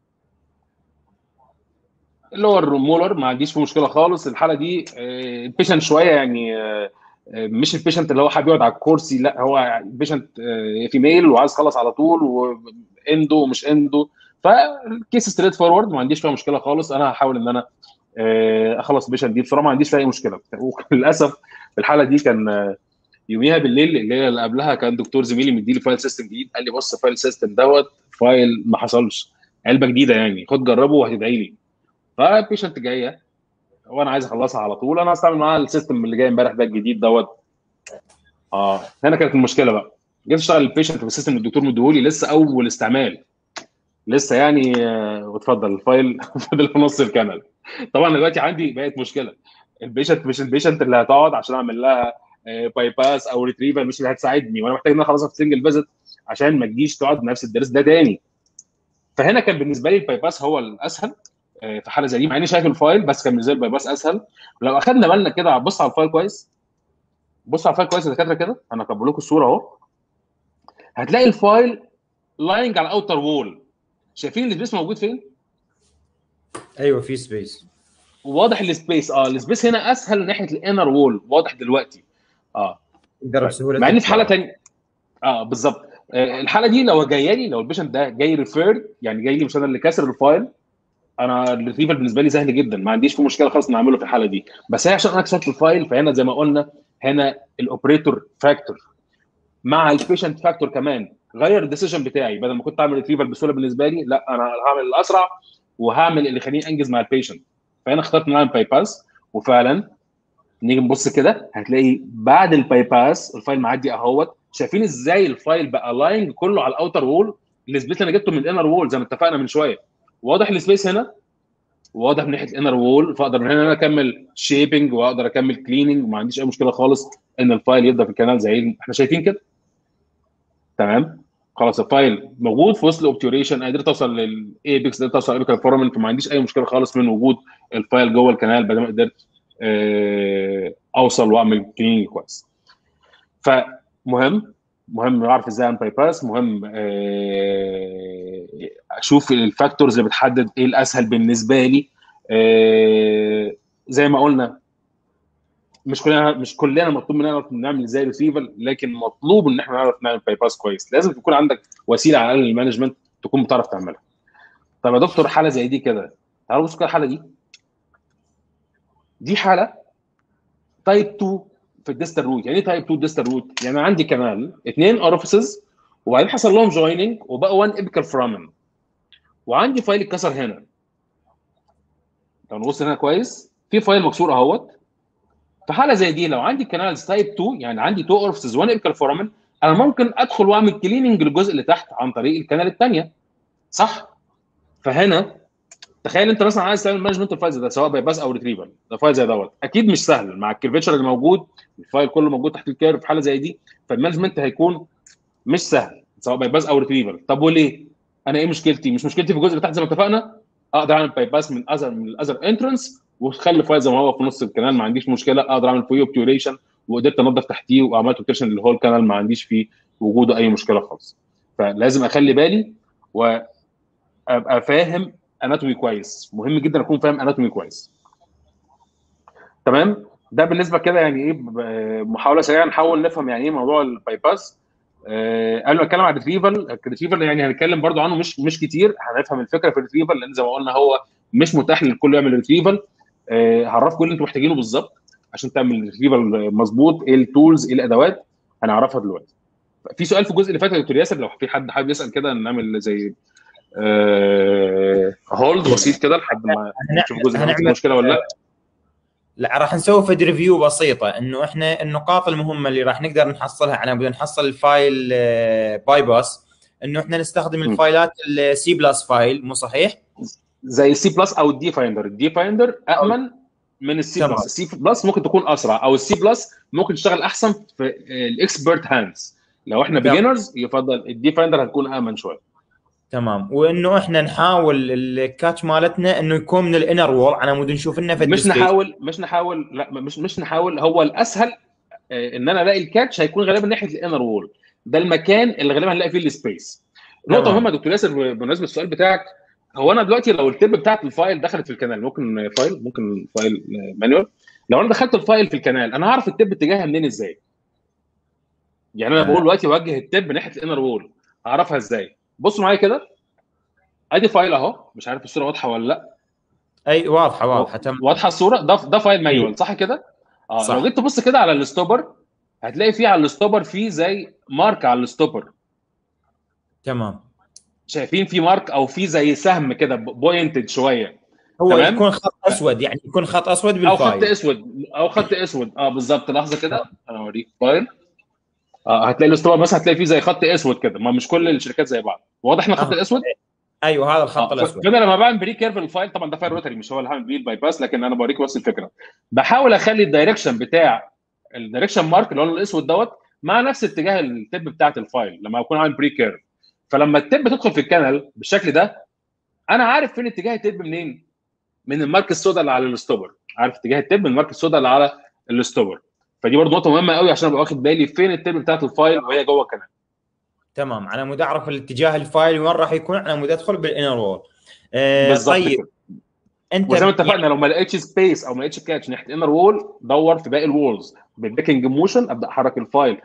اللي هو الريمولر ما عنديش فيه مشكله خالص الحاله دي البيشنت شويه يعني مش البيشنت اللي هو حابب يقعد على الكرسي لا هو بيشنت فيميل وعايز يخلص على طول واندو ومش اندو فالكيس ستريت فورورد ما عنديش فيها مشكله خالص انا هحاول ان انا اخلص البيشنت دي بسرعه ما عنديش فيها اي مشكله وللاسف الحاله دي كان يوميها بالليل اللي هي اللي قبلها كان دكتور زميلي مديلي فايل سيستم جديد قال لي بص فايل سيستم دوت فايل ما حصلش علبه جديده يعني خد جربه وهتدعي لي فالبيشنت جايه وانا عايز اخلصها على طول انا هستعمل معاها السيستم اللي جاي امبارح ده الجديد دوت اه هنا كانت المشكله بقى جيت اشتغل البيشنت بالسيستم اللي الدكتور مديهولي لسه اول استعمال لسه يعني واتفضل الفايل فضل في نص الكنل طبعا دلوقتي عندي بقت مشكله البيشنت مش البيشنت اللي هتقعد عشان اعمل لها باي باس او ريتريفال مش اللي هتساعدني وانا محتاج ان انا اخلصها في سنجل فيزت عشان ما تجيش تقعد نفس الدرس ده تاني فهنا كان بالنسبه لي الباي باس هو الاسهل في حاله زي دي مع اني شايف الفايل بس كان بالنسبه لي الباي باس اسهل لو اخدنا بالنا كده بص على الفايل كويس بص على الفايل كويس يا دكاتره كده انا هكبر لكم الصوره اهو هتلاقي الفايل لاينج على الاوتر وول شايفين السبيس موجود فين؟ ايوه في سبيس واضح السبيس اه السبيس هنا اسهل ناحيه الانر وول واضح دلوقتي اه تقدر بسهوله مع ان في حاله ثانيه اه بالظبط آه الحاله دي لو جايه لي لو البيشنت ده جاي ريفير يعني جاي لي مش انا اللي كاسر الفايل انا الريتريفال بالنسبه لي سهل جدا ما عنديش فيه مشكله خالص نعمله في الحاله دي بس هي عشان انا كسرت الفايل فهنا زي ما قلنا هنا الاوبريتور فاكتور مع البيشنت فاكتور كمان غير الديسيجن بتاعي بدل ما كنت اعمل ريتريفال بسهوله بالنسبه لي لا انا هعمل الاسرع وهعمل اللي يخليني انجز مع البيشنت فهنا اخترت نعمل باي باس وفعلا نيجي نبص كده هتلاقي بعد الباي باس الفايل معدي اهوت شايفين ازاي الفايل بقى لاين كله على الاوتر وول السبيس اللي انا جبته من الانر وول زي ما اتفقنا من شويه واضح السبيس هنا واضح من ناحيه الانر وول فاقدر من هنا انا اكمل شيبنج واقدر اكمل كليننج وما عنديش اي مشكله خالص ان الفايل يفضل في الكنال زي احنا شايفين كده تمام خلاص الفايل موجود في وسط الاوبتيوريشن قدرت اوصل للايبكس قدرت اوصل للايبكال فورمنت فما عنديش اي مشكله خالص من وجود الفايل جوه الكنال بدل ما قدرت اوصل واعمل كليننج كويس فمهم مهم اعرف ازاي اعمل باي باس مهم اشوف الفاكتورز اللي بتحدد ايه الاسهل بالنسبه لي زي ما قلنا مش كلنا مش كلنا مطلوب مننا نعمل زي ريسيفر لكن مطلوب ان احنا نعرف نعمل باي باس كويس لازم تكون عندك وسيله على الاقل المانجمنت تكون بتعرف تعملها طب يا دكتور حاله زي دي كده تعالوا بصوا كده الحاله دي دي حاله تايب 2 في الديستال روت يعني ايه تايب 2 ديستال روت يعني عندي كمان اثنين اورفيسز وبعدين حصل لهم جويننج وبقى 1 ابيكال فرامن وعندي فايل اتكسر هنا لو نبص هنا كويس في فايل مكسور اهوت في حاله زي دي لو عندي كانالز تايب 2 يعني عندي 2 اورفيسز 1 ابيكال فرامن انا ممكن ادخل واعمل كليننج للجزء اللي تحت عن طريق الكنال الثانيه صح فهنا تخيل انت مثلا عايز تعمل مانجمنت الفايل ده سواء باي باس او ريتريفال ده فايل زي دوت اكيد مش سهل مع الكيرفيتشر اللي موجود الفايل كله موجود تحت الكيرف في حاله زي دي فالمانجمنت هيكون مش سهل سواء باي باس او ريتريفال طب وليه؟ انا ايه مشكلتي؟ مش مشكلتي في الجزء اللي تحت زي ما اتفقنا اقدر اعمل باي باس من اذر من الاذر انترنس واخلي الفايل زي ما هو في نص الكنال ما عنديش مشكله اقدر اعمل فيه اوبتيوريشن وقدرت انضف تحتيه وعملت اوبتيوريشن اللي هو الكنال ما عنديش فيه وجوده اي مشكله خالص فلازم اخلي بالي وابقى فاهم اناتومي كويس مهم جدا اكون فاهم اناتومي كويس تمام ده بالنسبه كده يعني ايه محاوله سريعه نحاول نفهم يعني ايه موضوع الباي باس أه قبل ما اتكلم عن الريتريفال الريتريفال يعني هنتكلم برضو عنه مش مش كتير هنفهم الفكره في الريتريفال لان زي ما قلنا هو مش متاح للكل يعمل ريتريفال أه هعرفكم اللي انتم محتاجينه بالظبط عشان تعمل ريتريفال مظبوط ايه التولز ايه الادوات هنعرفها دلوقتي في سؤال في الجزء اللي فات يا دكتور ياسر لو في حد حابب يسال كده نعمل زي أه هولد بسيط كده لحد ما نشوف الجزء اللي فيه مشكله ولا لا لا راح نسوي فد ريفيو بسيطه انه احنا النقاط المهمه اللي راح نقدر نحصلها على بدنا نحصل الفايل باي باس انه احنا نستخدم الفايلات السي بلس فايل مو صحيح؟ زي السي بلس او الدي فايندر الدي فايندر امن من السي بلس السي بلس ممكن تكون اسرع او السي بلس ممكن تشتغل احسن في الاكسبرت هاندز لو احنا بيجنرز يفضل الدي فايندر هتكون امن شويه تمام وانه احنا نحاول الكاتش مالتنا انه يكون من الانر وول على مود نشوف لنا في مش نحاول مش نحاول لا مش مش نحاول هو الاسهل ان انا الاقي الكاتش هيكون غالبا ناحيه الانر وول ده المكان اللي غالبا هنلاقي فيه السبيس نقطه مهمه دكتور ياسر بالنسبه للسؤال بتاعك هو انا دلوقتي لو التب بتاعت الفايل دخلت في الكنال ممكن فايل ممكن فايل مانوال لو انا دخلت الفايل في الكنال انا هعرف التب اتجاهها منين ازاي يعني انا بقول دلوقتي اوجه التب ناحيه الانر وول هعرفها ازاي بصوا معايا كده ادي فايل اهو مش عارف الصوره واضحه ولا لا اي واضحه واضحه تمام واضحه الصوره ده ده فايل مانيوال صح كده اه صح. لو جيت تبص كده على الستوبر هتلاقي فيه على الستوبر فيه زي مارك على الستوبر تمام شايفين في مارك او في زي سهم كده بوينتد شويه هو تمام؟ يكون خط اسود يعني يكون خط اسود بالفايل او خط اسود او خط اسود اه بالظبط لحظه كده انا اوريك فايل اه هتلاقي الستوبر مثلا هتلاقي فيه زي خط اسود كده ما مش كل الشركات زي بعض واضح ان الخط آه. الاسود ايوه هذا الخط الاسود فانا لما بعمل بري كيرف الفايل طبعا ده فايل روتري مش هو اللي هعمل بيه الباي باس لكن انا بوريك بس الفكره بحاول اخلي الدايركشن بتاع الدايركشن مارك اللي هو الاسود دوت مع نفس اتجاه التب بتاعت الفايل لما اكون عامل بري كيرف فلما التب تدخل في الكانال بالشكل ده انا عارف فين اتجاه التب منين من المارك السوداء اللي على الستوبر عارف اتجاه التب من المارك السوداء اللي على الستوبر فدي برضه نقطه مهمه قوي عشان ابقى واخد بالي فين التب بتاعت الفايل وهي جوه الكانال تمام على مود اعرف الاتجاه الفايل وين راح يكون على مود ادخل بالانر وول آه بالظبط طيب كده. انت وزي ما اتفقنا لو ما لقيتش سبيس او ما لقيتش كاتش ناحيه انر وول دور في باقي الوولز بالبيكنج موشن ابدا احرك الفايل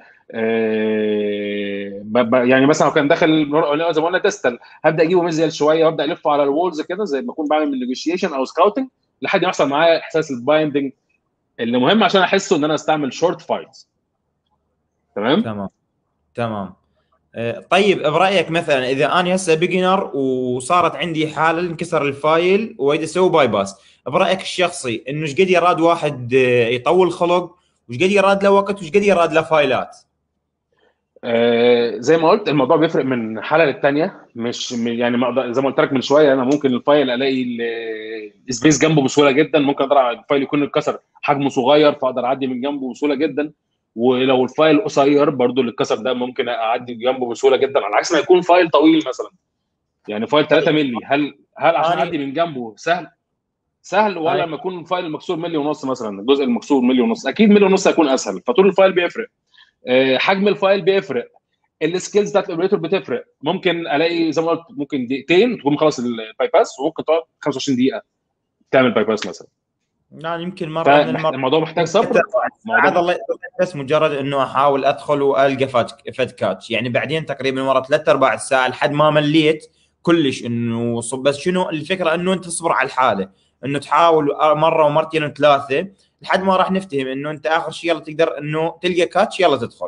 آه يعني مثلا لو كان داخل زي ما قلنا ديستال هبدا اجيبه مزيل شويه وابدا الفه على الوولز كده زي ما اكون بعمل من نيجوشيشن او سكاوتنج لحد ما يحصل معايا احساس البايندنج اللي مهم عشان احسه ان انا استعمل شورت فايلز تمام تمام تمام طيب برايك مثلا اذا انا هسه بيجنر وصارت عندي حاله انكسر الفايل واريد اسوي باي باس برايك الشخصي انه ايش قد يراد واحد يطول خلق وش قد يراد له وقت وش قد يراد له فايلات آه زي ما قلت الموضوع بيفرق من حاله للتانيه مش يعني ما زي ما قلت لك من شويه انا ممكن الفايل الاقي السبيس جنبه بسهوله جدا ممكن اقدر الفايل يكون اتكسر حجمه صغير فاقدر اعدي من جنبه بسهوله جدا ولو الفايل قصير برضو اللي اتكسر ده ممكن اعدي جنبه بسهوله جدا على عكس ما يكون فايل طويل مثلا يعني فايل 3 مللي هل هل عشان اعدي من جنبه سهل سهل ولا لما يكون الفايل المكسور ملي ونص مثلا الجزء المكسور ملي ونص اكيد ملي ونص هيكون اسهل فطول الفايل بيفرق حجم الفايل بيفرق السكيلز بتاعت الاوبريتور بتفرق ممكن الاقي زي ما قلت ممكن دقيقتين تكون خلاص الباي باس وممكن تقعد 25 دقيقه تعمل باي باس مثلا يعني يمكن مره من الموضوع الموضوع محتاج صبر هذا الله بس مجرد انه احاول ادخل والقى فد كاتش يعني بعدين تقريبا ورا ثلاث ارباع الساعه لحد ما مليت كلش انه بس شنو الفكره انه انت تصبر على الحاله انه تحاول مره ومرتين وثلاثه لحد ما راح نفتهم انه انت اخر شيء يلا تقدر انه تلقى كاتش يلا تدخل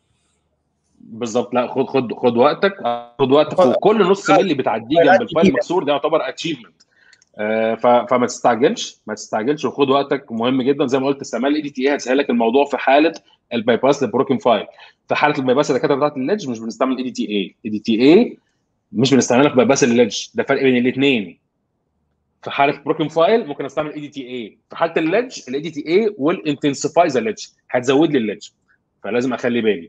بالظبط لا خد خد خد وقتك خد وقتك وكل نص ملي بتعديه جنب الفايل المكسور ده يعتبر اتشيفمنت آه فما تستعجلش ما تستعجلش وخد وقتك مهم جدا زي ما قلت استعمال الاي دي تي اي هتسهل لك الموضوع في حاله الباي باس للبروكن فايل في حاله الباي باس الدكاتره بتاعت الليدج مش بنستعمل اي دي تي اي اي دي تي اي مش بنستعملها في باي باس الليدج ده فرق بين الاثنين في حاله بروكن فايل ممكن استعمل اي دي تي اي في حاله الليدج الاي دي تي اي ويل انتنسيفاي ذا ليدج هتزود لي الليدج فلازم اخلي بالي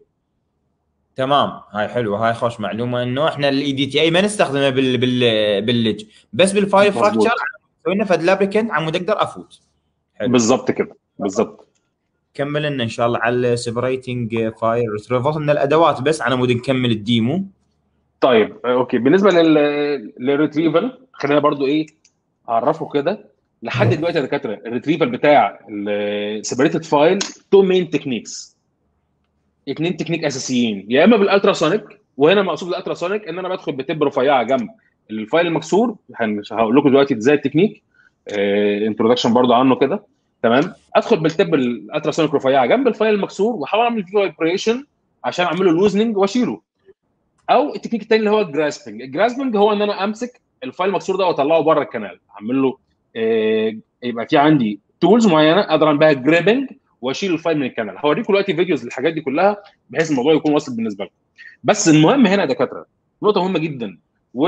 تمام هاي حلوه هاي خوش معلومه انه احنا الاي دي تي اي ما نستخدمه بال بال بالليدج بس بالفايل فراكشر سوينا فد لابريكنت عمود اقدر افوت حلو بالضبط كده بالضبط كمل لنا ان شاء الله على السيبريتنج فايل ريتريفل من الادوات بس على مود نكمل الديمو طيب اوكي بالنسبه لل للريتريفل خلينا برضو ايه اعرفه كده لحد دلوقتي يا دكاتره الريتريفل بتاع السيبريتد فايل تو مين تكنيكس اثنين تكنيك اساسيين يا اما بالالتراسونيك وهنا مقصود بالالتراسونيك ان انا بدخل بتب رفيعه جنب الفايل المكسور هقول لكم دلوقتي ازاي التكنيك انتروداكشن برضو عنه كده تمام ادخل بالتب الالتراسونيك رفيعه جنب الفايل المكسور واحاول اعمل فيه فايبريشن عشان اعمل له لوزننج واشيله او التكنيك الثاني اللي هو الجراسبنج الجراسبنج هو ان انا امسك الفايل المكسور ده واطلعه بره الكنال اعمل له آه يبقى في عندي تولز معينه اقدر اعمل بها جريبنج واشيل الفايل من الكنال هوريكم دلوقتي فيديوز للحاجات دي كلها بحيث الموضوع يكون واصل بالنسبه لكم بس المهم هنا يا دكاتره نقطه مهمه جدا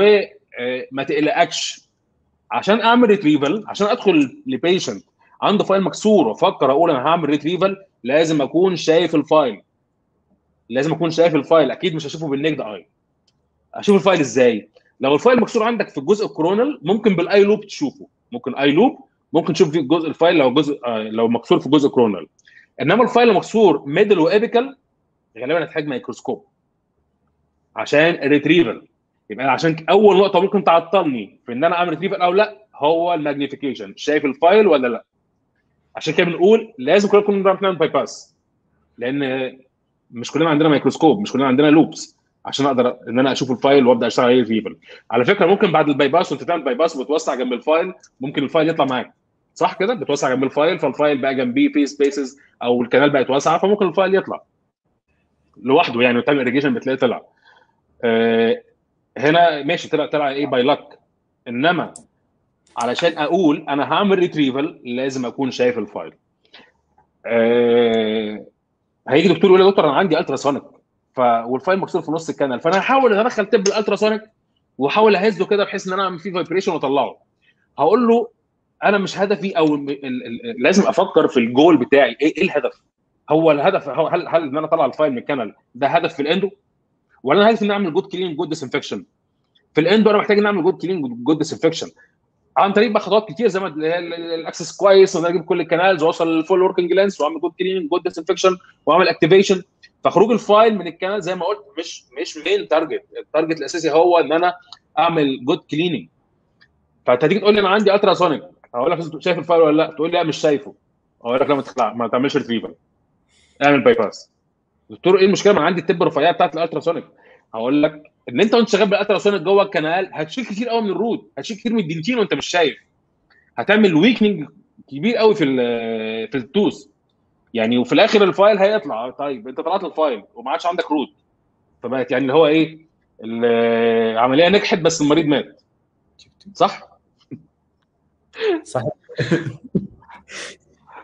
وما تقلقكش عشان اعمل ريتريفل عشان ادخل لبيشنت عنده فايل مكسور وافكر اقول انا هعمل ريتريفل لازم اكون شايف الفايل لازم اكون شايف الفايل اكيد مش هشوفه بالنجد اي اشوف الفايل ازاي لو الفايل مكسور عندك في الجزء الكرونال ممكن بالاي لوب تشوفه ممكن اي لوب ممكن تشوف في جزء الفايل لو جزء آه لو مكسور في جزء كرونال انما الفايل المكسور ميدل وابيكال غالبا هتحتاج ميكروسكوب عشان الريتريفل يبقى عشان اول نقطه ممكن تعطلني في ان انا اعمل ريتريفل او لا هو الماجنيفيكيشن شايف الفايل ولا لا عشان كده بنقول لازم كلنا نكون بنعمل باي باس لان مش كلنا عندنا ميكروسكوب مش كلنا عندنا لوبس عشان اقدر ان انا اشوف الفايل وابدا اشتغل عليه ريتريفل على فكره ممكن بعد الباي باس وانت تعمل باي باس وبتوسع جنب الفايل ممكن الفايل يطلع معاك صح كده بتوسع جنب الفايل فالفايل بقى جنبيه في سبيسز او الكنال بقت واسعه فممكن الفايل يطلع لوحده يعني وتعمل اريجيشن بتلاقيه طلع آه هنا ماشي طلع طلع ايه باي لك انما علشان اقول انا هعمل ريتريفل لازم اكون شايف الفايل آه هيجي دكتور يقول لي دكتور انا عندي التراسونيك ف والفايل مكسور في نص الكنال فانا هحاول ادخل تب الالتراسونيك واحاول اهزه كده بحيث ان انا اعمل فيه فايبريشن واطلعه هقول له انا مش هدفي او ال ال لازم افكر في الجول بتاعي ايه, إيه الهدف هو الهدف هو هل هل ان انا اطلع الفايل من الكنال ده هدف في الاندو ولا انا هدفي ان اعمل جود كلين جود ديسانفكشن في الاندو انا محتاج ان اعمل جود كلين جود ديسانفكشن عن طريق بقى خطوات كتير زي ما الاكسس كويس وانا اجيب كل الكنالز واوصل للفول وركينج لينس واعمل جود كلين جود ديسانفكشن واعمل اكتيفيشن فخروج الفايل من الكنال زي ما قلت مش مش مين تارجت التارجت الاساسي هو ان انا اعمل جود كليننج فانت تقول لي انا عندي التراسونيك اقول لك شايف الفايل ولا لا تقول لي لا مش شايفه اقول لك لا ما تخلع ما تعملش ريتريفل اعمل باي باس دكتور ايه المشكله ما عندي التب الرفيعه بتاعت الالتراسونيك هقول لك ان انت وانت شغال بالالتراسونيك جوه الكنال هتشيل كتير قوي من الرود هتشيل كتير من الدنتين وانت مش شايف هتعمل ويكننج كبير قوي في في التوس يعني وفي الاخر الفايل هيطلع طيب انت طلعت الفايل وما عادش عندك رود فبقت يعني اللي هو ايه العمليه نجحت بس المريض مات صح؟ صحيح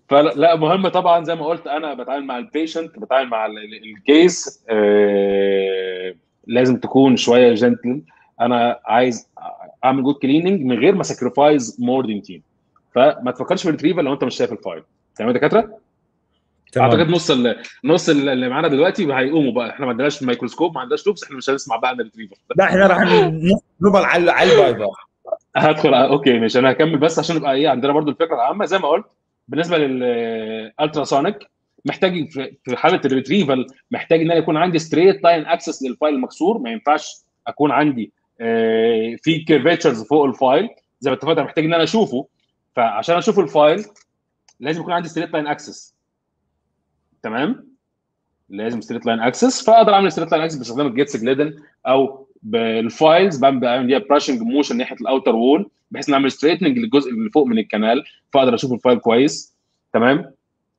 فلا مهم طبعا زي ما قلت انا بتعامل مع البيشنت بتعامل مع الكيس آه لازم تكون شويه جنتل انا عايز اعمل جود كليننج من غير ما ساكرفايز مور ذان تيم فما تفكرش في الريتريفال لو انت مش شايف الفايل تمام يا دكاتره؟ اعتقد نص ال نص اللي معانا دلوقتي هيقوموا بقى احنا ما عندناش ميكروسكوب ما عندناش لوبس احنا مش هنسمع بقى عن الريتريفال لا احنا راح نفضل على على البايبر هدخل اوكي ماشي انا هكمل بس عشان يبقى ايه عندنا برضو الفكره العامه زي ما قلت بالنسبه للالتراسونيك محتاج في حاله الريتريفال محتاج ان انا يكون عندي ستريت لاين اكسس للفايل المكسور ما ينفعش اكون عندي في كيرفيتشرز فوق الفايل زي ما اتفقنا محتاج ان انا اشوفه فعشان اشوف الفايل لازم يكون عندي ستريت لاين اكسس تمام لازم ستريت لاين اكسس فاقدر اعمل ستريت لاين اكسس باستخدام الجيتس جليدن او بالفايلز بعمل ليها براشنج موشن ناحيه الاوتر وول بحيث نعمل ستريتنج للجزء اللي فوق من الكنال فاقدر اشوف الفايل كويس تمام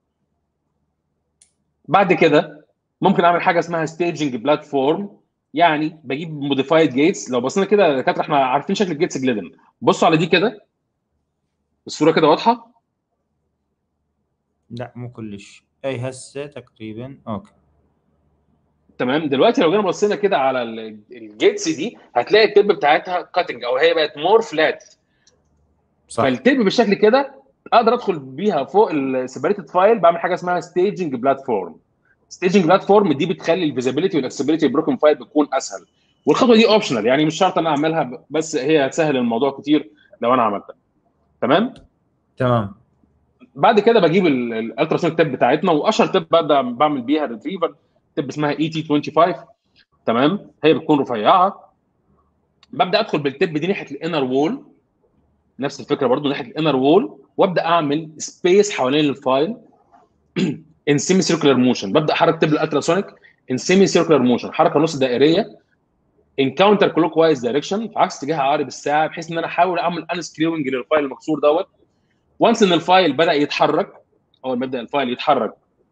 بعد كده ممكن اعمل حاجه اسمها ستيجنج بلاتفورم يعني بجيب موديفايد جيتس لو بصينا كده يا دكاتره احنا عارفين شكل الجيتس جليدن بصوا على دي كده الصوره كده واضحه لا مو كلش اي هسه تقريبا اوكي تمام دلوقتي لو جينا بصينا كده على الجيتس دي هتلاقي التب بتاعتها كاتنج او هي بقت مور فلات صح فالتب بالشكل كده اقدر ادخل بيها فوق السيبريتد فايل بعمل حاجه اسمها ستيجنج بلاتفورم ستيجنج بلاتفورم دي بتخلي الفيزيبيليتي والاكسبيليتي بروكن فايل بتكون اسهل والخطوه دي اوبشنال يعني مش شرط انا اعملها بس هي هتسهل الموضوع كتير لو انا عملتها تمام تمام بعد كده بجيب الالتراسونيك تيب بتاعتنا واشهر تيب ببدا بعمل بيها ريتريفر تيب اسمها اي تي 25 تمام هي بتكون رفيعه ببدا ادخل بالتيب دي ناحيه الانر وول نفس الفكره برضو ناحيه الانر وول وابدا اعمل سبيس حوالين الفايل ان سيمي سيركلر موشن ببدا احرك تيب الالتراسونيك ان سيمي سيركلر موشن حركه نص دائريه ان كاونتر كلوك وايز دايركشن في عكس اتجاه عقارب الساعه بحيث ان انا احاول اعمل انسكريونج للفايل المكسور دوت وانس ان الفايل بدا يتحرك اول ما يبدا الفايل يتحرك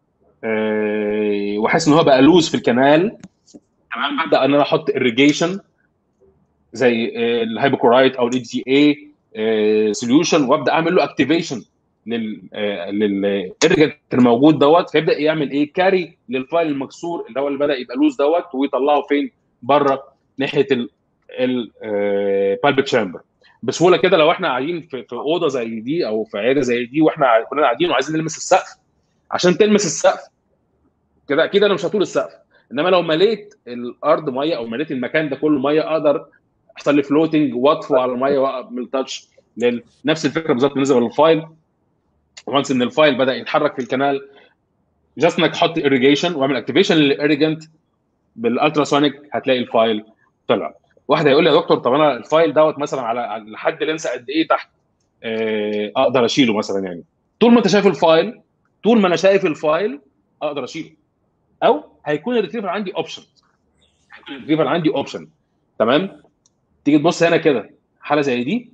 أه واحس ان هو بقى لوز في الكنال تمام ببدا ان انا احط irrigation زي الهايبوكورايت او الاي دي اي سوليوشن وابدا اعمل له اكتيفيشن لل للارجنت الموجود دوت فيبدا يعمل ايه كاري للفايل المكسور اللي هو اللي بدا يبقى لوز دوت ويطلعه فين بره ناحيه البالب تشامبر بسهوله كده لو احنا قاعدين في, في اوضه زي دي او في عياده زي دي واحنا كلنا قاعدين وعايزين نلمس السقف عشان تلمس السقف كده اكيد انا مش هطول السقف انما لو مليت الارض ميه او مليت المكان ده كله ميه اقدر يحصل لي فلوتنج واطفو على الميه واعمل تاتش نفس الفكره بالظبط بالنسبه للفايل وانس ان الفايل بدا يتحرك في الكنال جاست انك تحط irrigation واعمل اكتيفيشن للاريجنت بالالتراسونيك هتلاقي الفايل طلع واحد هيقول لي يا دكتور طب انا الفايل دوت مثلا على لحد لينس قد ايه تحت آه اقدر اشيله مثلا يعني طول ما انت شايف الفايل طول ما انا شايف الفايل اقدر اشيله او هيكون الريتريفر عندي اوبشن هيكون الريتريفر عندي اوبشن تمام تيجي تبص هنا كده حاله زي دي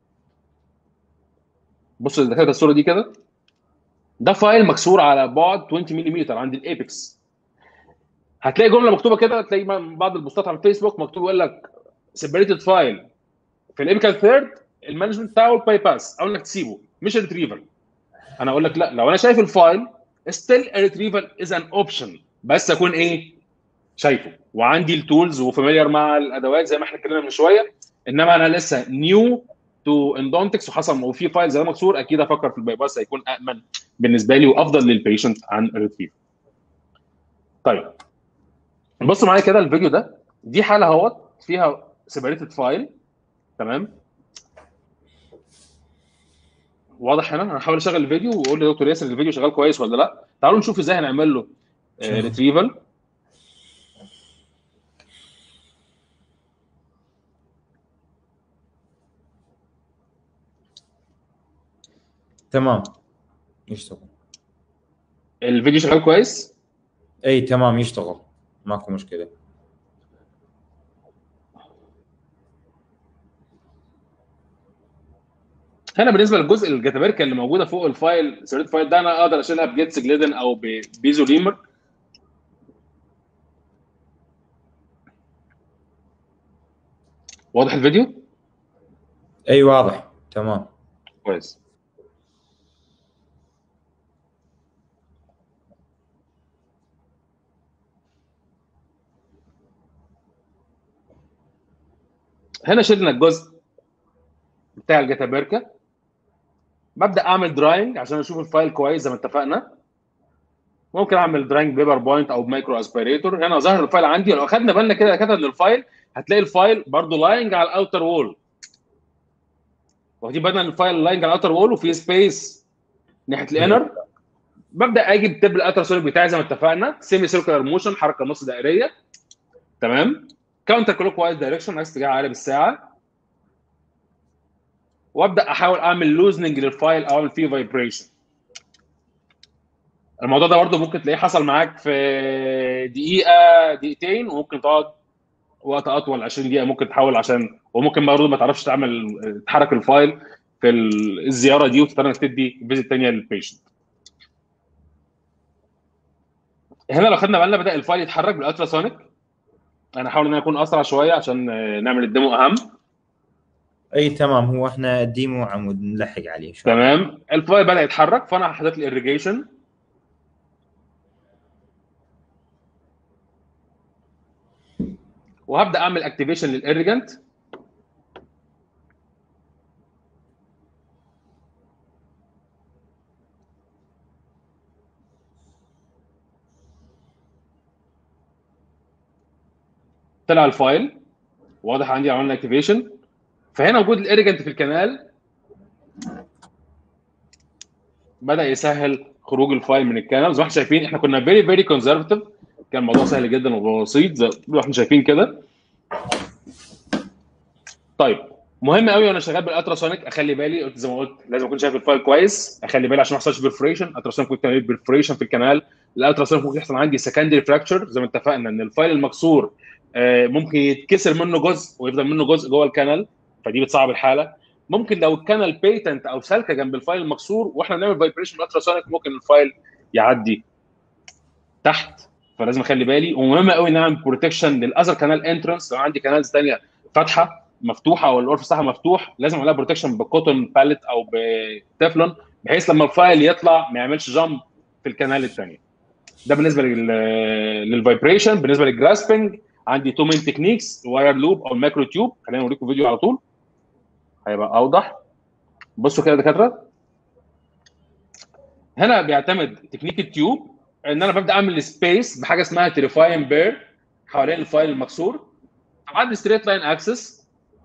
بص كده الصوره دي كده ده فايل مكسور على بعد 20 ملم عند الايبكس هتلاقي جمله مكتوبه كده تلاقي بعض البوستات على الفيسبوك مكتوب يقول لك سيبريتد فايل في الابيكال ثيرد المانجمنت بتاعه الباي باس او انك تسيبه مش الريتريفل انا اقول لك لا لو انا شايف الفايل ستيل الريتريفل از ان اوبشن بس اكون ايه شايفه وعندي التولز وفاميليار مع الادوات زي ما احنا اتكلمنا من شويه انما انا لسه نيو تو اندونتكس وحصل وفي فايل زي مكسور اكيد افكر في الباي باس هيكون امن بالنسبه لي وافضل للبيشنت عن الريتريفل طيب بص معايا كده الفيديو ده دي حاله اهوت فيها سيبريتد فايل تمام واضح هنا انا هحاول اشغل الفيديو واقول لدكتور ياسر الفيديو شغال كويس ولا لا تعالوا نشوف ازاي هنعمل له ريتريفل تمام يشتغل الفيديو شغال كويس اي تمام يشتغل ماكو مشكله هنا بالنسبه للجزء الجاتابركه اللي موجوده فوق الفايل سيريت فايل ده انا اقدر اشيلها بجيتس جليدن او ببيزو ريمر واضح الفيديو؟ اي واضح تمام كويس هنا شلنا الجزء بتاع الجاتابركا ببدا اعمل دراينج عشان اشوف الفايل كويس زي ما اتفقنا ممكن اعمل دراينج بيبر بوينت او مايكرو اسبيريتور هنا ظهر الفايل عندي لو اخدنا بالنا كده كده ان الفايل هتلاقي الفايل برضو لاينج على الاوتر وول واخدين بالنا ان الفايل لاينج على الاوتر وول وفي سبيس ناحيه الانر ببدا اجي بتب الاترسونيك بتاعي زي ما اتفقنا سيمي سيركلر موشن حركه نص دائريه تمام كاونتر كلوك وايز دايركشن عكس اتجاه عالي بالساعه وابدا احاول اعمل لوزننج للفايل او اعمل فيه فايبريشن الموضوع ده برضه ممكن تلاقيه حصل معاك في دقيقه دقيقتين وممكن تقعد وقت اطول 20 دقيقه ممكن تحاول عشان وممكن برضه ما تعرفش تعمل تحرك الفايل في الزياره دي وتضطر انك تدي فيزيت ثانيه للبيشنت هنا لو خدنا بالنا بدا الفايل يتحرك بالالتراسونيك انا هحاول ان انا اكون اسرع شويه عشان نعمل الديمو اهم اي تمام هو احنا الديمو عمود نلحق عليه شوي تمام الفايل بدا يتحرك فانا حطيت لي irrigation وهبدا اعمل اكتيفيشن للاريجنت طلع الفايل واضح عندي عملنا اكتيفيشن فهنا وجود الاريجنت في الكنال بدا يسهل خروج الفايل من الكنال زي ما احنا شايفين احنا كنا فيري فيري كونزرفتيف كان الموضوع سهل جدا وبسيط زي ما احنا شايفين كده طيب مهم قوي وانا شغال بالالتراسونيك اخلي بالي قلت زي ما قلت لازم اكون شايف الفايل كويس اخلي بالي عشان ما يحصلش برفريشن الالتراسونيك ممكن يعمل برفريشن في الكنال الالتراسونيك ممكن يحصل عندي سكندري فراكشر زي ما اتفقنا ان الفايل المكسور ممكن يتكسر منه جزء ويفضل منه جزء جوه الكنال فدي بتصعب الحاله ممكن لو الكنال بيتنت او سالكه جنب الفايل المكسور واحنا بنعمل فايبريشن بالالتراسونيك ممكن الفايل يعدي تحت فلازم اخلي بالي ومهم قوي ان اعمل بروتكشن للاذر كانال انترنس لو عندي كانالز ثانيه فاتحه مفتوحه او الاورف بتاعها مفتوح لازم اعمل لها بروتكشن بكوتون باليت او بتeflon بحيث لما الفايل يطلع ما يعملش جامب في الكنال الثانيه ده بالنسبه للفايبريشن بالنسبه للجراسبنج عندي تو مين تكنيكس الواير لوب او المايكرو تيوب خلينا اوريكم فيديو على طول هيبقى اوضح بصوا كده يا دكاتره هنا بيعتمد تكنيك التيوب ان انا ببدا اعمل سبيس بحاجه اسمها تريفاين بير حوالين الفايل المكسور بعد ستريت لاين اكسس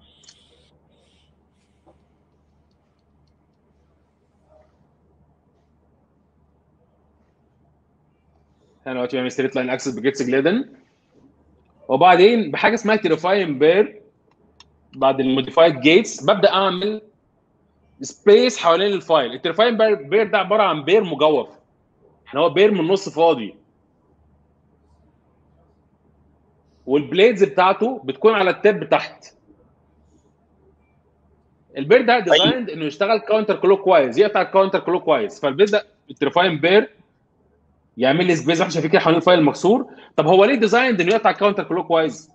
هنا دلوقتي بعمل ستريت لاين اكسس بجيتس جليدن وبعدين بحاجه اسمها تريفاين بير بعد الموديفايد جيتس ببدا اعمل سبيس حوالين الفايل التريفاين بير, بير ده عباره عن بير مجوف يعني هو بير من النص فاضي والبليدز بتاعته بتكون على التب تحت البير ده ديزايند انه يشتغل كاونتر كلوك وايز يقطع الكاونتر كلوك وايز فالبير ده التريفاين بير يعمل لي سبيس احنا شايفين كده حوالين الفايل المكسور طب هو ليه ديزايند انه يقطع الكاونتر كلوك وايز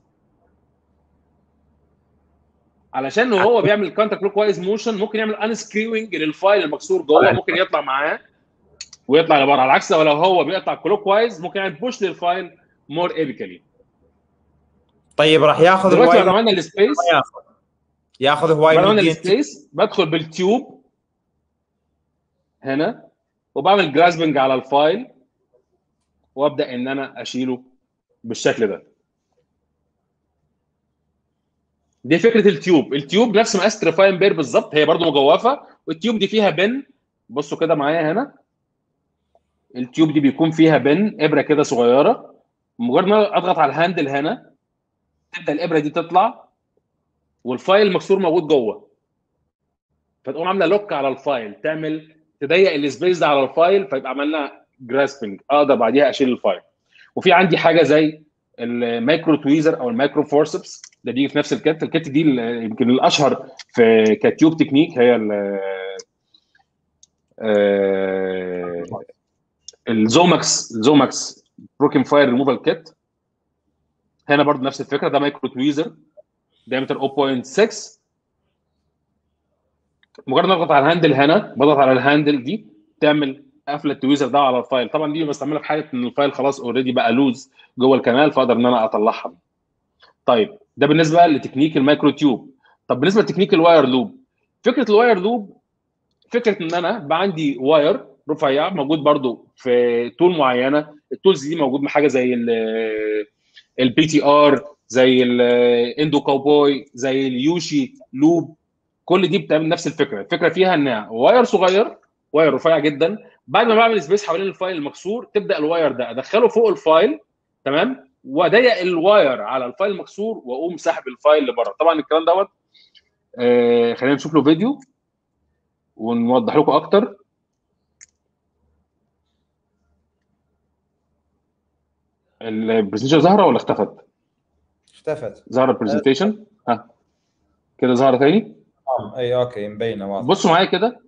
علشان هو بيعمل كاونتر كلوك وايز موشن ممكن يعمل ان سكريوينج للفايل المكسور جوه ممكن يطلع معاه ويطلع لبره على العكس لو هو بيقطع كلوك وايز ممكن يعمل بوش للفايل مور ايبيكالي طيب راح ياخذ دلوقتي هواي لو عملنا السبيس ياخذ هواي لو عملنا من السبيس بدخل بالتيوب هنا وبعمل جراسبنج على الفايل وابدا ان انا اشيله بالشكل ده دي فكره التيوب التيوب نفس مقاس تريفاين بير بالظبط هي برضو مجوفه والتيوب دي فيها بن بصوا كده معايا هنا التيوب دي بيكون فيها بن ابره كده صغيره مجرد ما اضغط على الهاندل هنا تبدا الابره دي تطلع والفايل المكسور موجود جوه فتقوم عامله لوك على الفايل تعمل تضيق السبيس ده على الفايل فيبقى عملنا جراسبنج اقدر بعديها اشيل الفايل وفي عندي حاجه زي المايكرو تويزر او المايكرو فورسبس ده بيجي في نفس الكت الكت دي ال- يمكن الاشهر في كتيوب تكنيك هي ال- آه، الزوماكس الزوماكس بروكن فاير ريموفال كيت هنا برضو نفس الفكره ده مايكرو تويزر diameter 0.6 مجرد ما اضغط على الهاندل هنا بضغط على الهاندل دي تعمل قفله التويزر ده على الفايل طبعا دي بستعملها في حاله ان الفايل خلاص اوريدي بقى لوز جوه الكنال فاقدر ان انا اطلعها طيب ده بالنسبه لتكنيك المايكرو تيوب طب بالنسبه لتكنيك الواير لوب فكره الواير لوب فكره ان انا بقى عندي واير رفيع موجود برضو في تول معينه التولز دي موجود حاجه زي البي تي ار زي الاندو كاوبوي زي اليوشي لوب كل دي بتعمل نفس الفكره الفكره فيها ان واير صغير واير رفيع جدا بعد ما بعمل سبيس حوالين الفايل المكسور تبدا الواير ده ادخله فوق الفايل تمام واضيق الواير على الفايل المكسور واقوم ساحب الفايل لبره طبعا الكلام دوت آه خلينا نشوف له فيديو ونوضح لكم اكتر البرزنتيشن ظاهره ولا اختفت؟ اختفت ظهر البرزنتيشن ها كده ظهر تاني آه، اي اوكي مبينه واضح بصوا معايا كده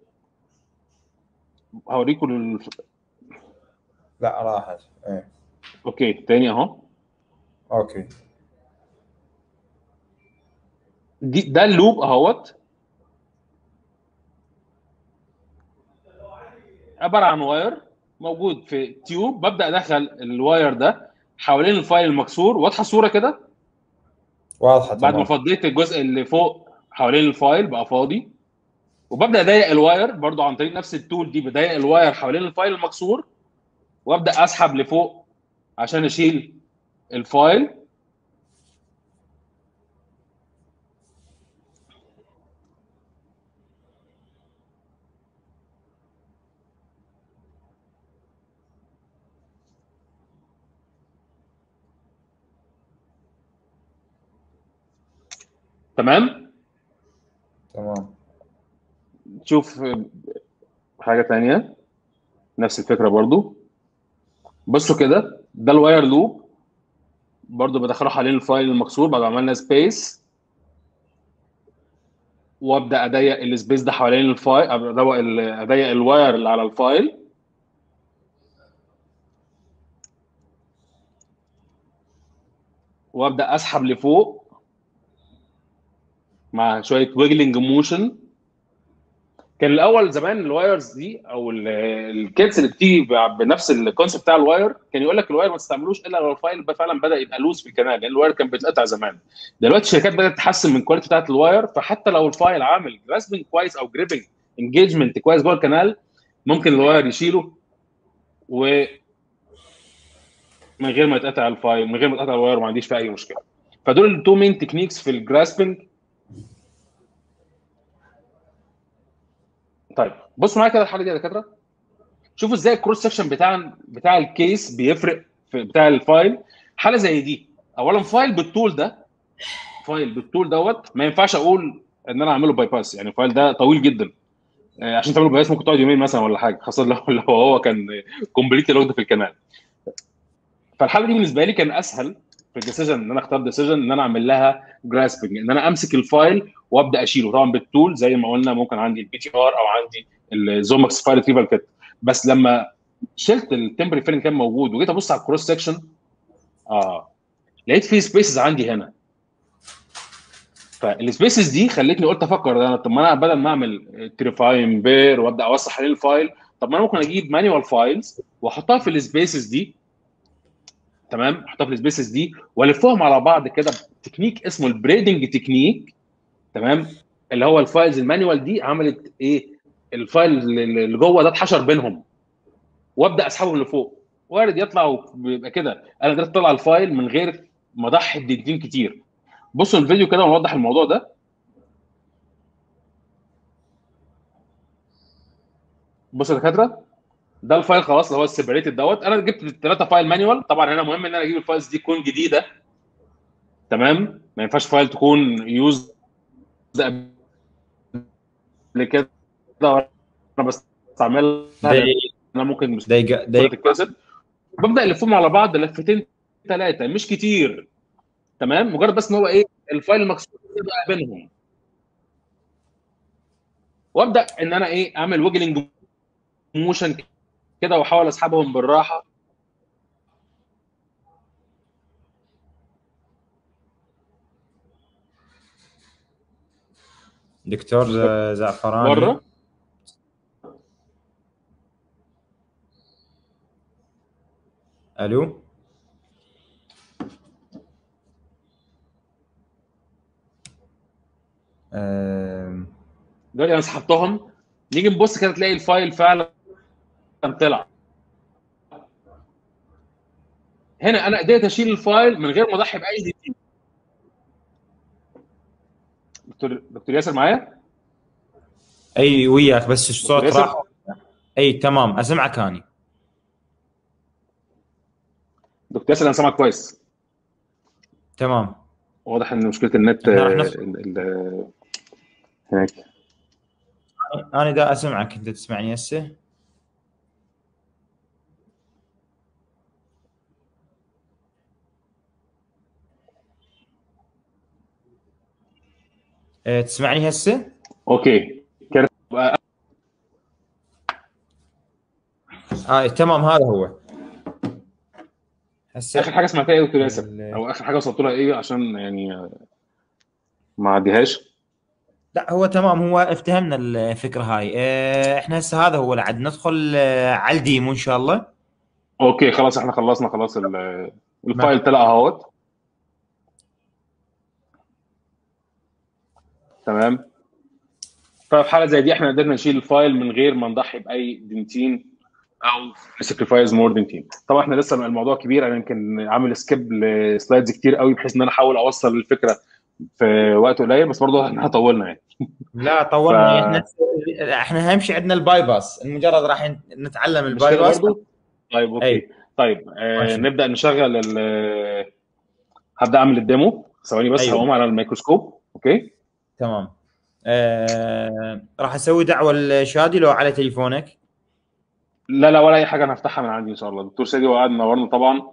هوريكم ال... لا راحت ايه اوكي تاني اهو اوكي دي ده اللوب اهوت عباره عن واير موجود في تيوب ببدا ادخل الواير ده حوالين الفايل المكسور واضحه الصوره كده واضحه بعد ما تمام فضيت الجزء اللي فوق حوالين الفايل بقى فاضي وببدا اضيق الواير برضو عن طريق نفس التول دي بضيق الواير حوالين الفايل المكسور وابدا اسحب لفوق عشان اشيل الفايل تمام تمام تشوف حاجه تانية نفس الفكره برضو بصوا كده ده الواير لوب برضو بدخله حوالين الفايل المكسور بعد ما عملنا سبيس وابدا اضيق السبيس ده حوالين الفايل اضيق ال- اضيق الواير اللي على الفايل وابدا اسحب لفوق مع شويه ويجلنج موشن كان الاول زمان الوايرز دي او ال- الكيتس اللي بتيجي ب- بنفس الكونسيبت بتاع الواير كان يقول لك الواير ما تستعملوش الا لو الفايل بقى فعلا بدا يبقى لوز في الكنال لان الواير كان بيتقطع زمان دلوقتي الشركات بدات تحسن من الكواليتي بتاعت الواير فحتى لو الفايل عامل جراسبنج كويس او جريبنج انجيجمنت كويس جوه الكنال ممكن الواير يشيله و من غير ما يتقطع الفايل من غير ما يتقطع الواير ما عنديش فيها اي مشكله فدول التو مين تكنيكس في الجراسبنج طيب بصوا معايا كده الحاله دي يا دكاتره شوفوا ازاي الكروس سكشن بتاع بتاع الكيس بيفرق في بتاع الفايل حاله زي دي اولا فايل بالطول ده فايل بالطول دوت ما ينفعش اقول ان انا اعمله باي باس يعني الفايل ده طويل جدا آه، عشان تعمله باي باس ممكن تقعد يومين مثلا ولا حاجه خاصه لو لو هو كان كومبليتلي لوجد في الكنال فالحاله دي بالنسبه لي كان اسهل في الديسيجن ان انا اختار ديسيجن ان انا اعمل لها جراسبنج ان انا امسك الفايل وابدا اشيله طبعا بالتول زي ما قلنا ممكن عندي البي تي ار او عندي الزومكس فايل ريتريفال كيت بس لما شلت التمبري فيل كان موجود وجيت ابص على الكروس سكشن اه لقيت في سبيسز عندي هنا فالسبيسز دي خلتني قلت افكر ده انا طب ما انا بدل ما اعمل تريفاين بير وابدا اوسع حوالين الفايل طب ما انا ممكن اجيب مانيوال فايلز واحطها في السبيسز دي تمام احطها في السبيسز دي والفهم على بعض كده بتكنيك اسمه البريدنج تكنيك تمام اللي هو الفايلز المانيوال دي عملت ايه الفايل اللي جوه ده اتحشر بينهم وابدا اسحبهم لفوق وارد يطلع ويبقى كده انا قدرت اطلع الفايل من غير ما اضحي بدقيقتين كتير بصوا الفيديو كده ونوضح الموضوع ده بصوا يا دكاتره ده الفايل خلاص اللي هو السيبريتد دوت انا جبت الثلاثه فايل مانيوال طبعا هنا مهم ان انا اجيب الفايلز دي تكون جديده تمام ما ينفعش فايل تكون يوز قبل كده وانا بستعملها دقيقة انا ممكن دقيقة صورة دقيقة تتكسر ببدا الفهم على بعض لفتين ثلاثه مش كتير تمام مجرد بس ان هو ايه الفايل المكسور يبقى بينهم وابدا ان انا ايه اعمل ويجلنج موشن كده واحاول اسحبهم بالراحه دكتور ز- زعفراني بره الو آم، دلوقتي انا سحبتهم نيجي نبص كده تلاقي الفايل فعلا طلع هنا انا قدرت اشيل الفايل من غير ما اضحي باي ديتيل دكتور دكتور ياسر معايا اي وياك بس الصوت ياسر؟ راح اي تمام اسمعك اني دكتور ياسر انا سامعك كويس تمام واضح ان مشكله النت إحنا راح آه، نف- ال- ال- هناك انا دا اسمعك انت تسمعني هسه آه، تسمعني هسه؟ اوكي كانت اه تمام هذا هو اخر هسه حاجه سمعتها ايه يا دكتور ياسر ال- او اخر حاجه وصلت لها ايه عشان يعني آه، ما عديهاش لا هو تمام هو افتهمنا الفكره هاي آه، احنا هسه هذا هو العد ندخل آه، على الديمو ان شاء الله اوكي خلاص احنا خلصنا خلاص ال- الفايل طلع اهوت تمام ففي حاله زي دي احنا قدرنا نشيل الفايل من غير ما نضحي باي دنتين او سكريفايز مور دنتين طبعا احنا لسه الموضوع كبير انا يمكن عامل سكيب لسلايدز كتير قوي بحيث ان انا احاول اوصل الفكره في وقت قليل بس برضه احنا طولنا يعني لا طولنا ف- احنا احنا اهم شيء عندنا الباي باس مجرد راح نتعلم مش الباي كده باس برضه طيب اوكي أي. طيب آه ماشي. نبدا نشغل ال هبدا اعمل الديمو ثواني بس أيوة. هقوم على الميكروسكوب اوكي تمام آه، راح اسوي دعوه لشادي لو على تليفونك لا لا ولا اي حاجه انا هفتحها من عندي ان شاء الله دكتور شادي وقعد منورنا طبعا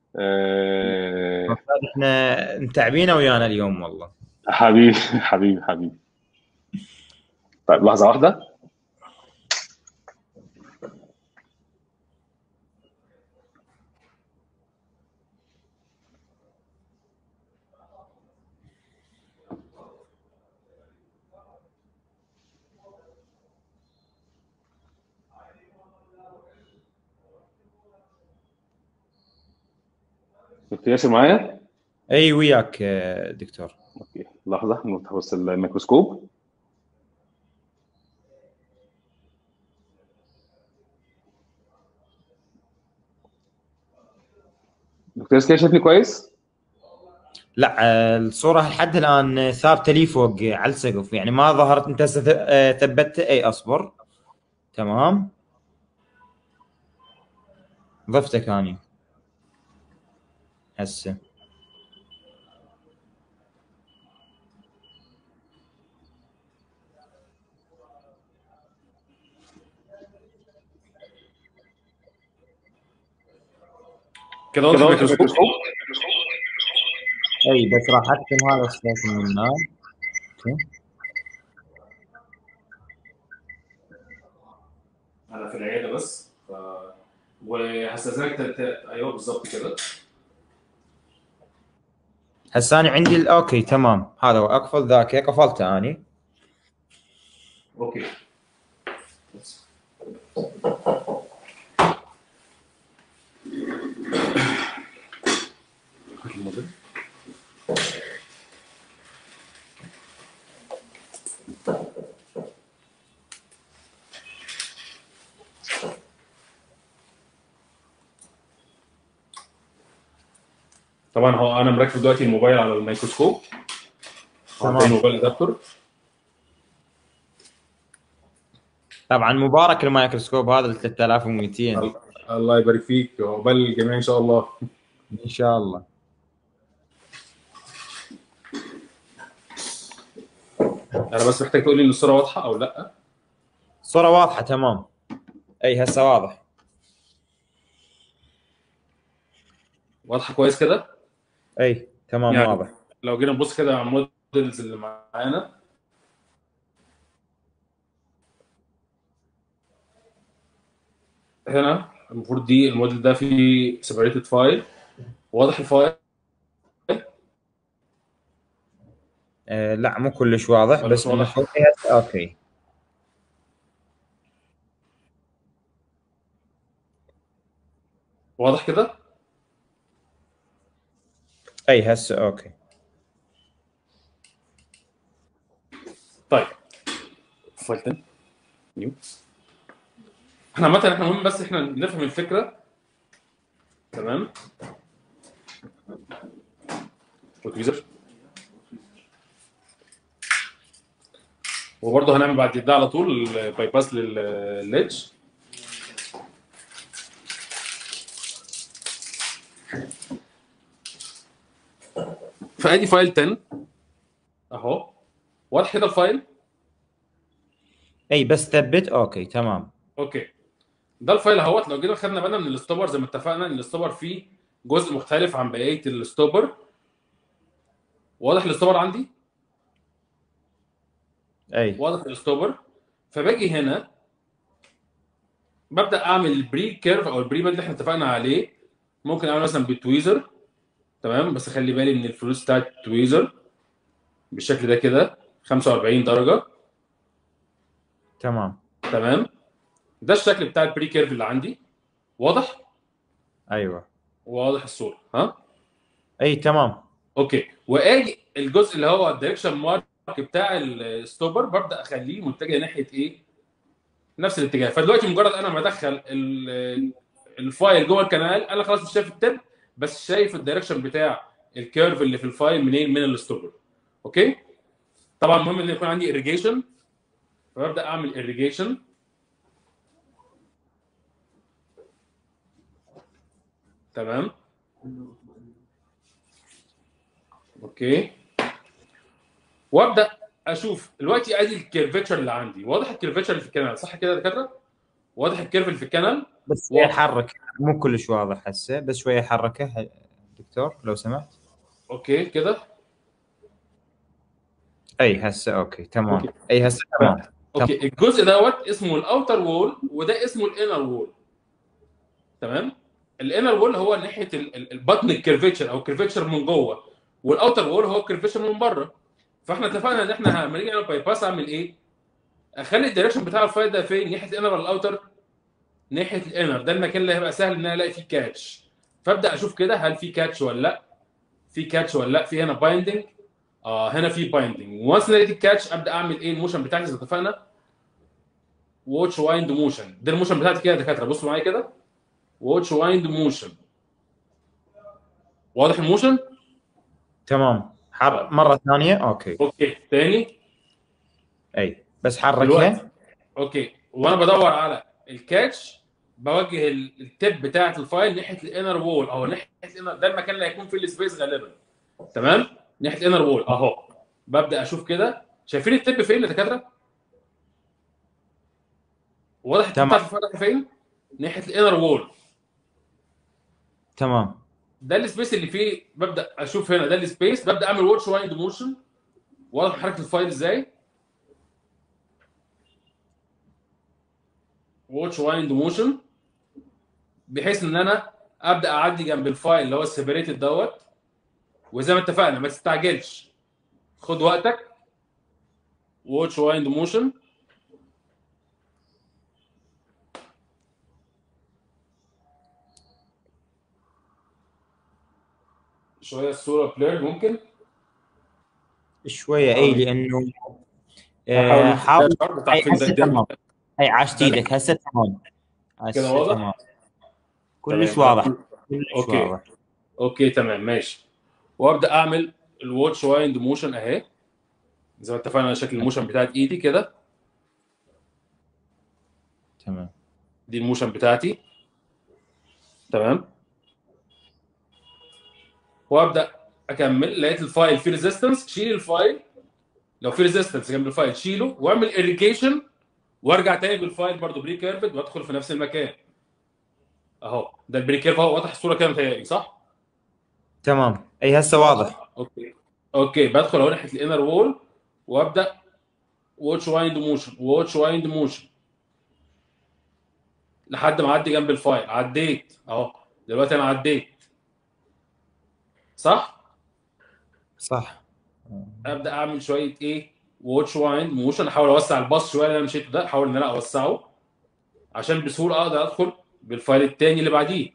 آه احنا متعبين ويانا اليوم والله حبيبي حبيبي حبيبي طيب لحظه واحده دكتور ياسر معايا اي وياك آه، دكتور اوكي لحظه نفتح بس الميكروسكوب دكتور ياسر كده شايفني كويس؟ لا آه، الصوره لحد الان ثابته لي فوق آه، على السقف يعني ما ظهرت انت هسه ث- آه، ثبتت اي اصبر تمام ضفتك اني هسه كده واضح الميكروسكوب اي بس راح اكتم هذا الصوت من هنا أوكي. انا في العياده بس ف... وهستاذنك تت... ايوه بالظبط كده هسه انا عندي ال- اوكي تمام هذا هو اقفل ذاك قفلته اني اوكي طبعا هو انا مركب دلوقتي الموبايل على الميكروسكوب تمام. تمام موبايل ادابتور طبعا مبارك الميكروسكوب هذا ال 3200 الله يبارك فيك عقبال الجميع ان شاء الله ان شاء الله انا بس محتاج تقول لي ان الصوره واضحه او لا الصوره واضحه تمام اي هسه واضح واضحه كويس كده اي تمام يعني- واضح لو جينا نبص كده على المودلز اللي معانا هنا المفروض دي الموديل ده فيه سيبريتد فايل واضح الفايل آه لا مو كلش واضح ولا بس مش واضح؟ من فوق هسه اوكي واضح كده اي هسه اوكي فايل تاني نيو احنا عامة احنا مهم بس احنا نفهم الفكرة تمام وتويزر وبرضه هنعمل بعد ده على طول باي باس للليدج فادي فايل 10 اهو واضح كده الفايل اي بس ثبت اوكي تمام اوكي ده الفايل اهوت لو جينا خدنا بالنا من الستوبر زي ما اتفقنا ان الستوبر فيه جزء مختلف عن بقيه الستوبر واضح الستوبر عندي اي واضح الستوبر فباجي هنا ببدا اعمل البري كيرف او البري باد اللي احنا اتفقنا عليه ممكن اعمل مثلا بتويزر تمام بس خلي بالي ان الفلوس بتاعت تويزر بالشكل ده كده 45 درجه تمام تمام ده الشكل بتاع البري كيرف اللي عندي واضح ايوه واضح الصوره ها اي تمام اوكي واجي الجزء اللي هو الدايركشن مارك بتاع الستوبر ببدا اخليه متجه ناحيه ايه نفس الاتجاه فدلوقتي مجرد انا ما ادخل ال- الفايل جوه الكنال انا خلاص مش شايف التب بس شايف الدايركشن بتاع الكيرف اللي في الفايل منين من الستوبر اوكي طبعا مهم ان يكون عندي irrigation فببدا اعمل irrigation تمام اوكي وابدا اشوف دلوقتي ادي الكيرفتشر اللي عندي واضح الكيرفتشر اللي في الكنال صح كده يا دكاتره واضح الكيرف اللي في الكنال بس واضح. يحرك مو كلش واضح هسه بس شويه حركه دكتور لو سمحت اوكي كده اي هسه اوكي تمام أوكي. اي هسه تمام اوكي الجزء دوت اسمه الاوتر وول وده اسمه الانر وول تمام الانر وول هو ناحيه ال- ال- البطن الكيرفتشر او الكيرفتشر من جوه والاوتر وول هو الكيرفتشر من بره فاحنا اتفقنا ان احنا لما نيجي نعمل باي باس اعمل ايه؟ اخلي الدايركشن بتاع الفايل ده فين؟ ناحيه الانر ولا الاوتر؟ ناحيه الانر ده المكان اللي هيبقى سهل ان انا الاقي فيه كاتش فابدا اشوف كده هل في كاتش ولا لا؟ في كاتش ولا لا؟ في هنا بايندنج اه هنا في بايندنج وانس لقيت الكاتش ابدا اعمل ايه الموشن بتاعتي زي ما اتفقنا واتش وايند موشن ده الموشن بتاعتي كده يا دكاتره بصوا معايا كده واتش وايند موشن واضح الموشن؟ تمام حر مره ثانيه اوكي اوكي تاني اي بس دلوقتي حركها اوكي وانا بدور على الكاتش بوجه ال- التب بتاعه الفايل ناحيه الانر وول او ناحيه الانر ده المكان اللي هيكون فيه السبيس غالبا تمام ناحيه الانر وول اهو ببدا اشوف كده شايفين التب فين يا دكاتره واضح التب تمام. بتاعت الفايل رايح فين ناحيه الانر وول تمام ده السبيس اللي فيه ببدا اشوف هنا ده السبيس ببدا اعمل واتش وايند موشن واضح حركه الفايل ازاي واتش وايند موشن بحيث ان انا ابدا اعدي جنب الفايل اللي هو السيبريتد دوت وزي ما اتفقنا ما تستعجلش خد وقتك واتش وايند موشن شويه الصوره بلير ممكن شويه اي لانه هحاول آه، حاول بتاع اي فين هسه ده تمام اي عاشت ايدك هسه تمام كده هسه واضح؟ تمام كلش تمام. واضح كلش أوكي. واضح اوكي تمام ماشي وابدا اعمل الواتش وايند موشن اهي زي ما اتفقنا على شكل الموشن بتاعت ايدي كده تمام دي الموشن بتاعتي تمام وابدا اكمل لقيت الفايل فيه ريزيستنس شيل الفايل لو في ريزيستنس جنب الفايل شيله واعمل اريجيشن وارجع تاني بالفايل برضو بري كيرفد وادخل في نفس المكان اهو ده البري كيرف اهو واضح الصوره كده متهيألي صح؟ تمام اي هسه واضح اوكي اوكي بدخل اهو ناحيه الانر وول وابدا واتش وايند موشن واتش وايند موشن لحد ما اعدي جنب الفايل عديت اهو دلوقتي انا عديت صح صح ابدا اعمل شويه ايه واتش وايند موشن احاول اوسع الباص شويه اللي انا مشيته ده احاول ان انا اوسعه عشان بسهوله اقدر ادخل بالفايل التاني اللي بعديه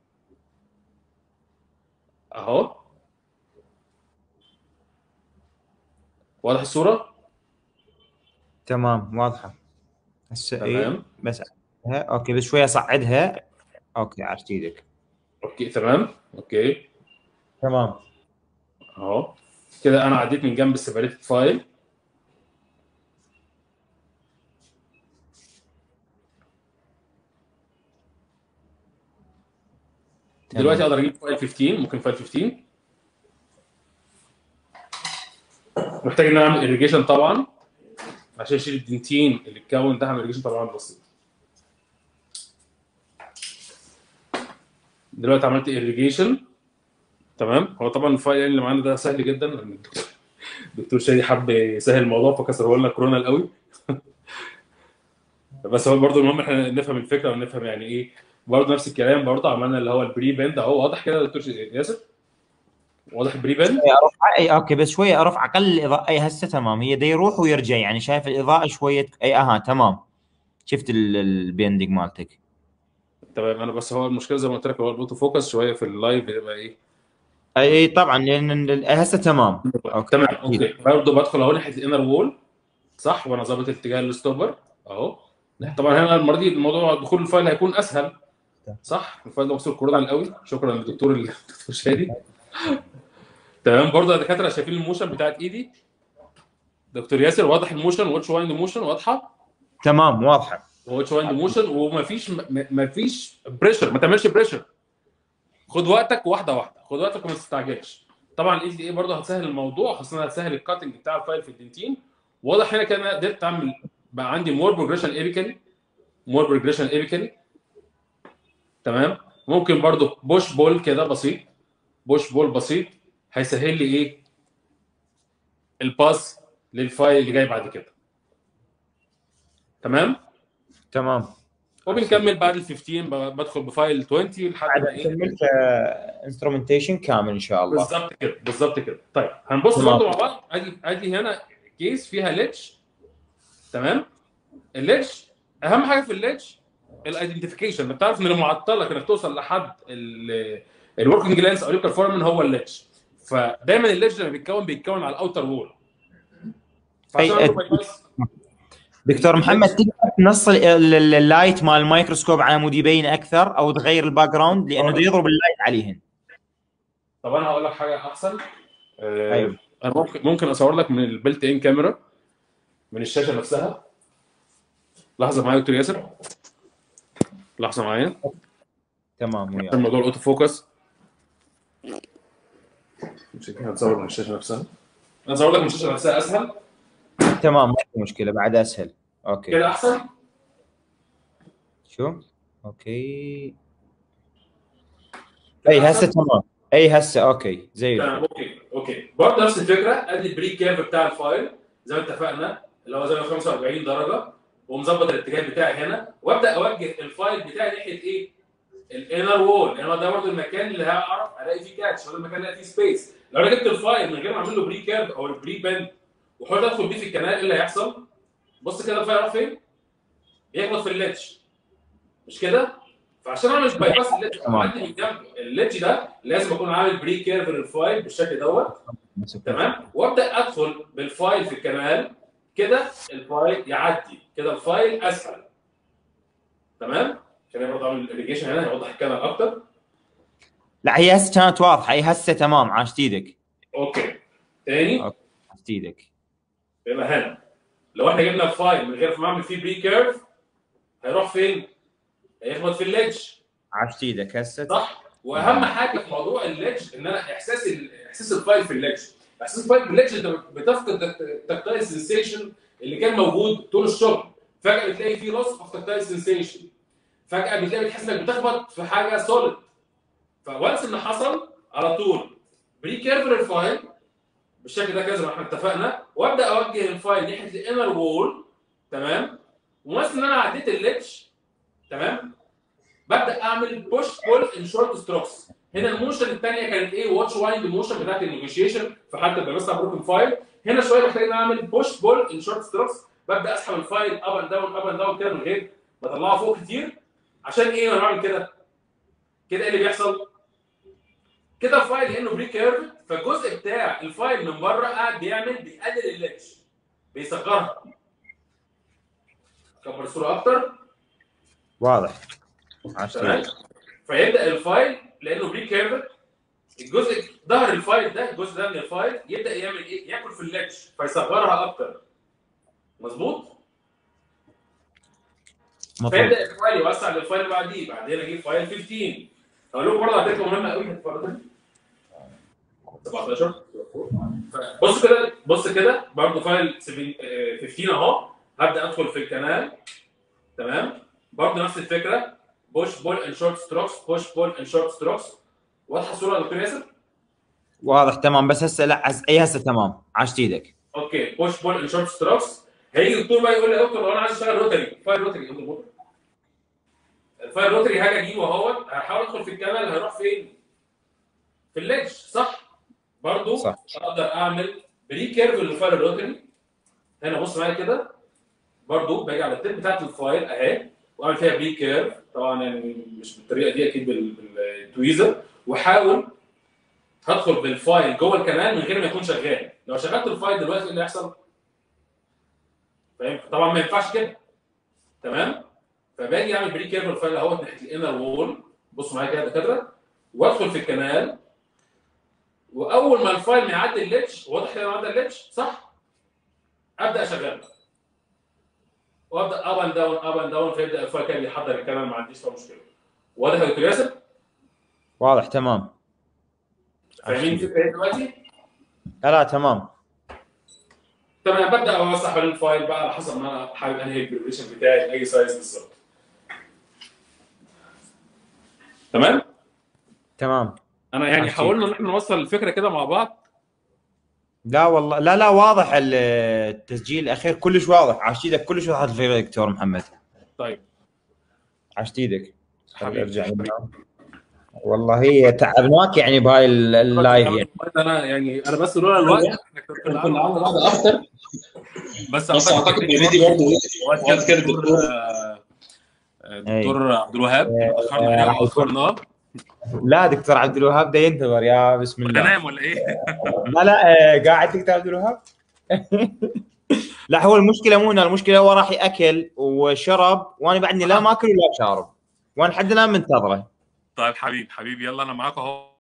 اهو واضح الصوره تمام واضحه هسه ايه تمام بس أعدها. اوكي بس شويه اصعدها اوكي عرفت ايدك اوكي تمام اوكي تمام اهو كده انا عديت من جنب السيبريتد فايل تمام. دلوقتي اقدر اجيب فايل 15 ممكن فايل 15 محتاج ان انا اعمل اريجيشن طبعا عشان اشيل الدنتين اللي اتكون ده هعمل اريجيشن طبعا بسيط دلوقتي عملت اريجيشن تمام هو طبعا الفايل اللي معانا ده سهل جدا الدكتور- الدكتور شادي حب يسهل الموضوع فكسره لنا كورونا القوي بس هو برضه المهم احنا نفهم الفكره ونفهم يعني ايه برضه نفس الكلام برضه عملنا اللي هو البري بند اهو واضح كده يا دكتور ياسر واضح البري بند شوية ارفع اي اوكي بس شويه ارفع اقل الاضاءه اي هسه تمام هي دا يروح ويرجع يعني شايف الاضاءه شويه اي اها تمام شفت ال- البيندنج مالتك تمام انا بس هو المشكله زي ما قلت لك هو الاوتو فوكس شويه في اللايف بيبقى ايه اي اي طبعا لان ال- هسه تمام اوكي تمام اوكي برضه بدخل اهو ناحيه الانر وول صح وانا ظابط اتجاه الستوبر اهو طبعا هنا المره دي الموضوع دخول الفايل هيكون اسهل صح الفايل ده مكسور كورونا القوي شكرا للدكتور الدكتور شادي تمام برضه يا دكاتره شايفين الموشن بتاعت ايدي دكتور ياسر واضح الموشن واتش وايند موشن واضحه تمام واضحه واتش وايند موشن ومفيش م- مفيش بريشر ما تعملش بريشر خد وقتك واحده واحده خد وقتك وما تستعجلش طبعا ال دي اي برضه هتسهل الموضوع خاصه هتسهل الكاتنج بتاع الفايل في الدنتين واضح هنا كده أنا قدرت اعمل بقى عندي مور بروجريشن ايبيكالي مور بروجريشن ايبيكالي تمام ممكن برضه بوش بول كده بسيط بوش بول بسيط هيسهل لي ايه الباس للفايل اللي جاي بعد كده تمام تمام وبنكمل بعد ال 15 ب- بدخل بفايل 20 لحد ما ايه كملت انسترومنتيشن كامل ان شاء الله بالظبط كده بالظبط كده طيب هنبص تمام. برضه مع بعض ادي ادي هنا كيس فيها ليدج تمام الليدج اهم حاجه في الليدج الايدنتيفيكيشن بتعرف ان اللي معطلك انك توصل لحد الوركينج لينس او اليوكر فورمن هو الليدج فدايما الليدج لما بيتكون بيتكون على الاوتر وول فعشان أي- أعمل بايباس دكتور محمد تقدر تنص ال- ال- اللايت مال الميكروسكوب على مود يبين اكثر او تغير الباك جراوند لانه بده يضرب اللايت عليهن طب انا هقول لك حاجه احسن آه، أيوة. انا ممكن ممكن اصور لك من البلت ان كاميرا من الشاشه نفسها لحظه معايا يا دكتور ياسر لحظه معايا تمام وياك عشان موضوع الاوتو فوكس مش كده هتصور من الشاشه نفسها انا اصور لك من الشاشه نفسها اسهل تمام ما في مشكله بعد اسهل اوكي كده احسن شو اوكي اي هسه تمام اي هسه اوكي زي تمام الفل اوكي اوكي برضه نفس الفكره ادي البري كيرف بتاع الفايل زي ما اتفقنا اللي هو زي 45 درجه ومظبط الاتجاه بتاعي هنا وابدا اوجه الفايل بتاعي ناحيه ايه؟ الانر وول يعني هو ده برضه المكان اللي هعرف الاقي فيه كاتش هو ده المكان اللي الاقي فيه سبيس لو انا جبت الفايل من غير ما اعمل له بري كيرف او البري بند وحاولت ادخل بيه في الكنال ايه اللي هيحصل؟ بص كده الفايل راح فين؟ بيخبط في الليتش مش كده؟ فعشان اعمل باي باس الليتش تمام. اعدي من جنب الليتش ده لازم اكون عامل بري كيرف للفايل بالشكل دوت تمام وابدا ادخل بالفايل في الكنال كده الفايل يعدي كده الفايل اسهل تمام عشان برضه اعمل الاريجيشن هنا هيوضح الكنال اكتر لا هي هسه كانت واضحه هي هسه تمام عاشت ايدك اوكي تاني أوكي. عاشت ايدك يبقى هنا لو احنا جبنا الفايل من غير ما اعمل فيه بري كيرف هيروح فين؟ هيخبط في الليدج عاشت ايدك هسه صح واهم حاجه في موضوع الليدج ان انا احساس ال- احساس الفايل في الليدج احساس الفايل في الليدج انت بتفقد التكتايل سنسيشن اللي كان موجود طول الشغل فجاه بتلاقي فيه لوس اوف تكتايل سنسيشن فجاه بتلاقي بتحس انك بتخبط في حاجه سوليد فوانس ان حصل على طول بري كيرف الفايل بالشكل ده كده زي ما احنا اتفقنا وابدا اوجه الفايل ناحيه الانر وول تمام وانس ان انا عديت الليدج تمام ببدا اعمل بوش بول ان شورت ستروكس هنا الموشن الثانيه كانت ايه واتش وايند موشن بتاعت النيجوشيشن في حد بس بروكن فايل هنا شويه محتاج ان أنا اعمل بوش بول ان شورت ستروكس ببدا اسحب الفايل اب اند داون اب اند داون كده من غير ما اطلعه فوق كتير عشان ايه وانا بعمل كده كده ايه اللي بيحصل كده الفايل لانه بري كيرف فالجزء بتاع الفايل من بره قاعد بيعمل بيقلل الليتش بيصغرها الصوره اكتر واضح عشان تمام فيبدا الفايل لانه بري كيرف الجزء ظهر الفايل ده الجزء ده من الفايل يبدا يعمل ايه؟ ياكل في الليدج فيصغرها اكتر مظبوط؟ مطلوب فيبدا الفايل يوسع للفايل اللي بعديه بعدين اجيب فايل 15 اقول لكم برضه على فكره مهمه قوي هتفرض 17 بص كده بص كده برضه فايل 7 آه، 15 اهو هبدا ادخل في الكنال تمام برضه نفس الفكره بوش بول ان شورت ستروكس بوش بول ان شورت ستروكس واضحه الصوره يا دكتور ياسر؟ واضح تمام بس هسه لا عز- اي هسه تمام عشت ايدك اوكي بوش بول ان شورت ستروكس هيجي الدكتور بقى يقول لي يا دكتور لو انا عايز اشتغل روتري فايل روتري يقول لي بكره الفايل روتري هاجي اجيبه اهوت هحاول ادخل في الكامل هيروح فين؟ في الليدج صح؟ برضه صح. اقدر اعمل بري كيرف للفايل الروتري هنا بص معايا كده برضه باجي على التip بتاعت الفايل اهي واعمل فيها بري كيرف طبعا يعني مش بالطريقه دي اكيد بال- بالتويزر واحاول هدخل بالفايل جوه الكنال من غير ما يكون شغال لو شغلت الفايل دلوقتي ايه اللي هيحصل؟ فاهم طبعا ما ينفعش كده تمام فباجي اعمل بري كيرف الفايل اهوت ناحيه الانر وول بصوا معايا كده يا دكاتره وادخل في الكنال واول ما الفايل ما يعدي الليتش واضح كده معدي الليتش صح؟ ابدا اشغله وابدا اب اند داون اب اند داون فيبدا الفايل كده يحضر الكنال ما عنديش فيها مشكله واضح يا دكتور ياسر؟ واضح تمام فاهمين الفكره ايه دلوقتي؟ لا لا تمام تمام ببدا اوسع حوالين الفايل بقى على حسب ما انا حابب انهي البريبريشن بتاعي اي سايز بالظبط تمام تمام انا يعني عشان. حاولنا ان احنا نوصل الفكره كده مع بعض لا والله لا لا واضح ال- التسجيل الاخير كلش واضح عشت ايدك كلش واضح الفكره دكتور محمد طيب عشت ايدك حبيبي. ارجع لنا. والله هي تعبناك يعني بهاي ال- اللايف يعني انا يعني انا بس لولا الوقت احنا كنا كنا عامل بعض اكتر بس بس اعتقد اوريدي برضه وقت كده الدكتور الدكتور عبد الوهاب آه، اخرنا آه، عليه راح يكون- واخرناه لا دكتور عبد الوهاب ده ينتظر يا بسم ولا الله نام ولا ايه؟ لا لا آه، قاعد دكتور عبد الوهاب لا هو المشكله مو هنا المشكله هو راح ياكل وشرب وانا بعدني لا ماكل ولا شارب وانا لحد الان منتظره طيب حبيب حبيبي يلا انا معاك اهو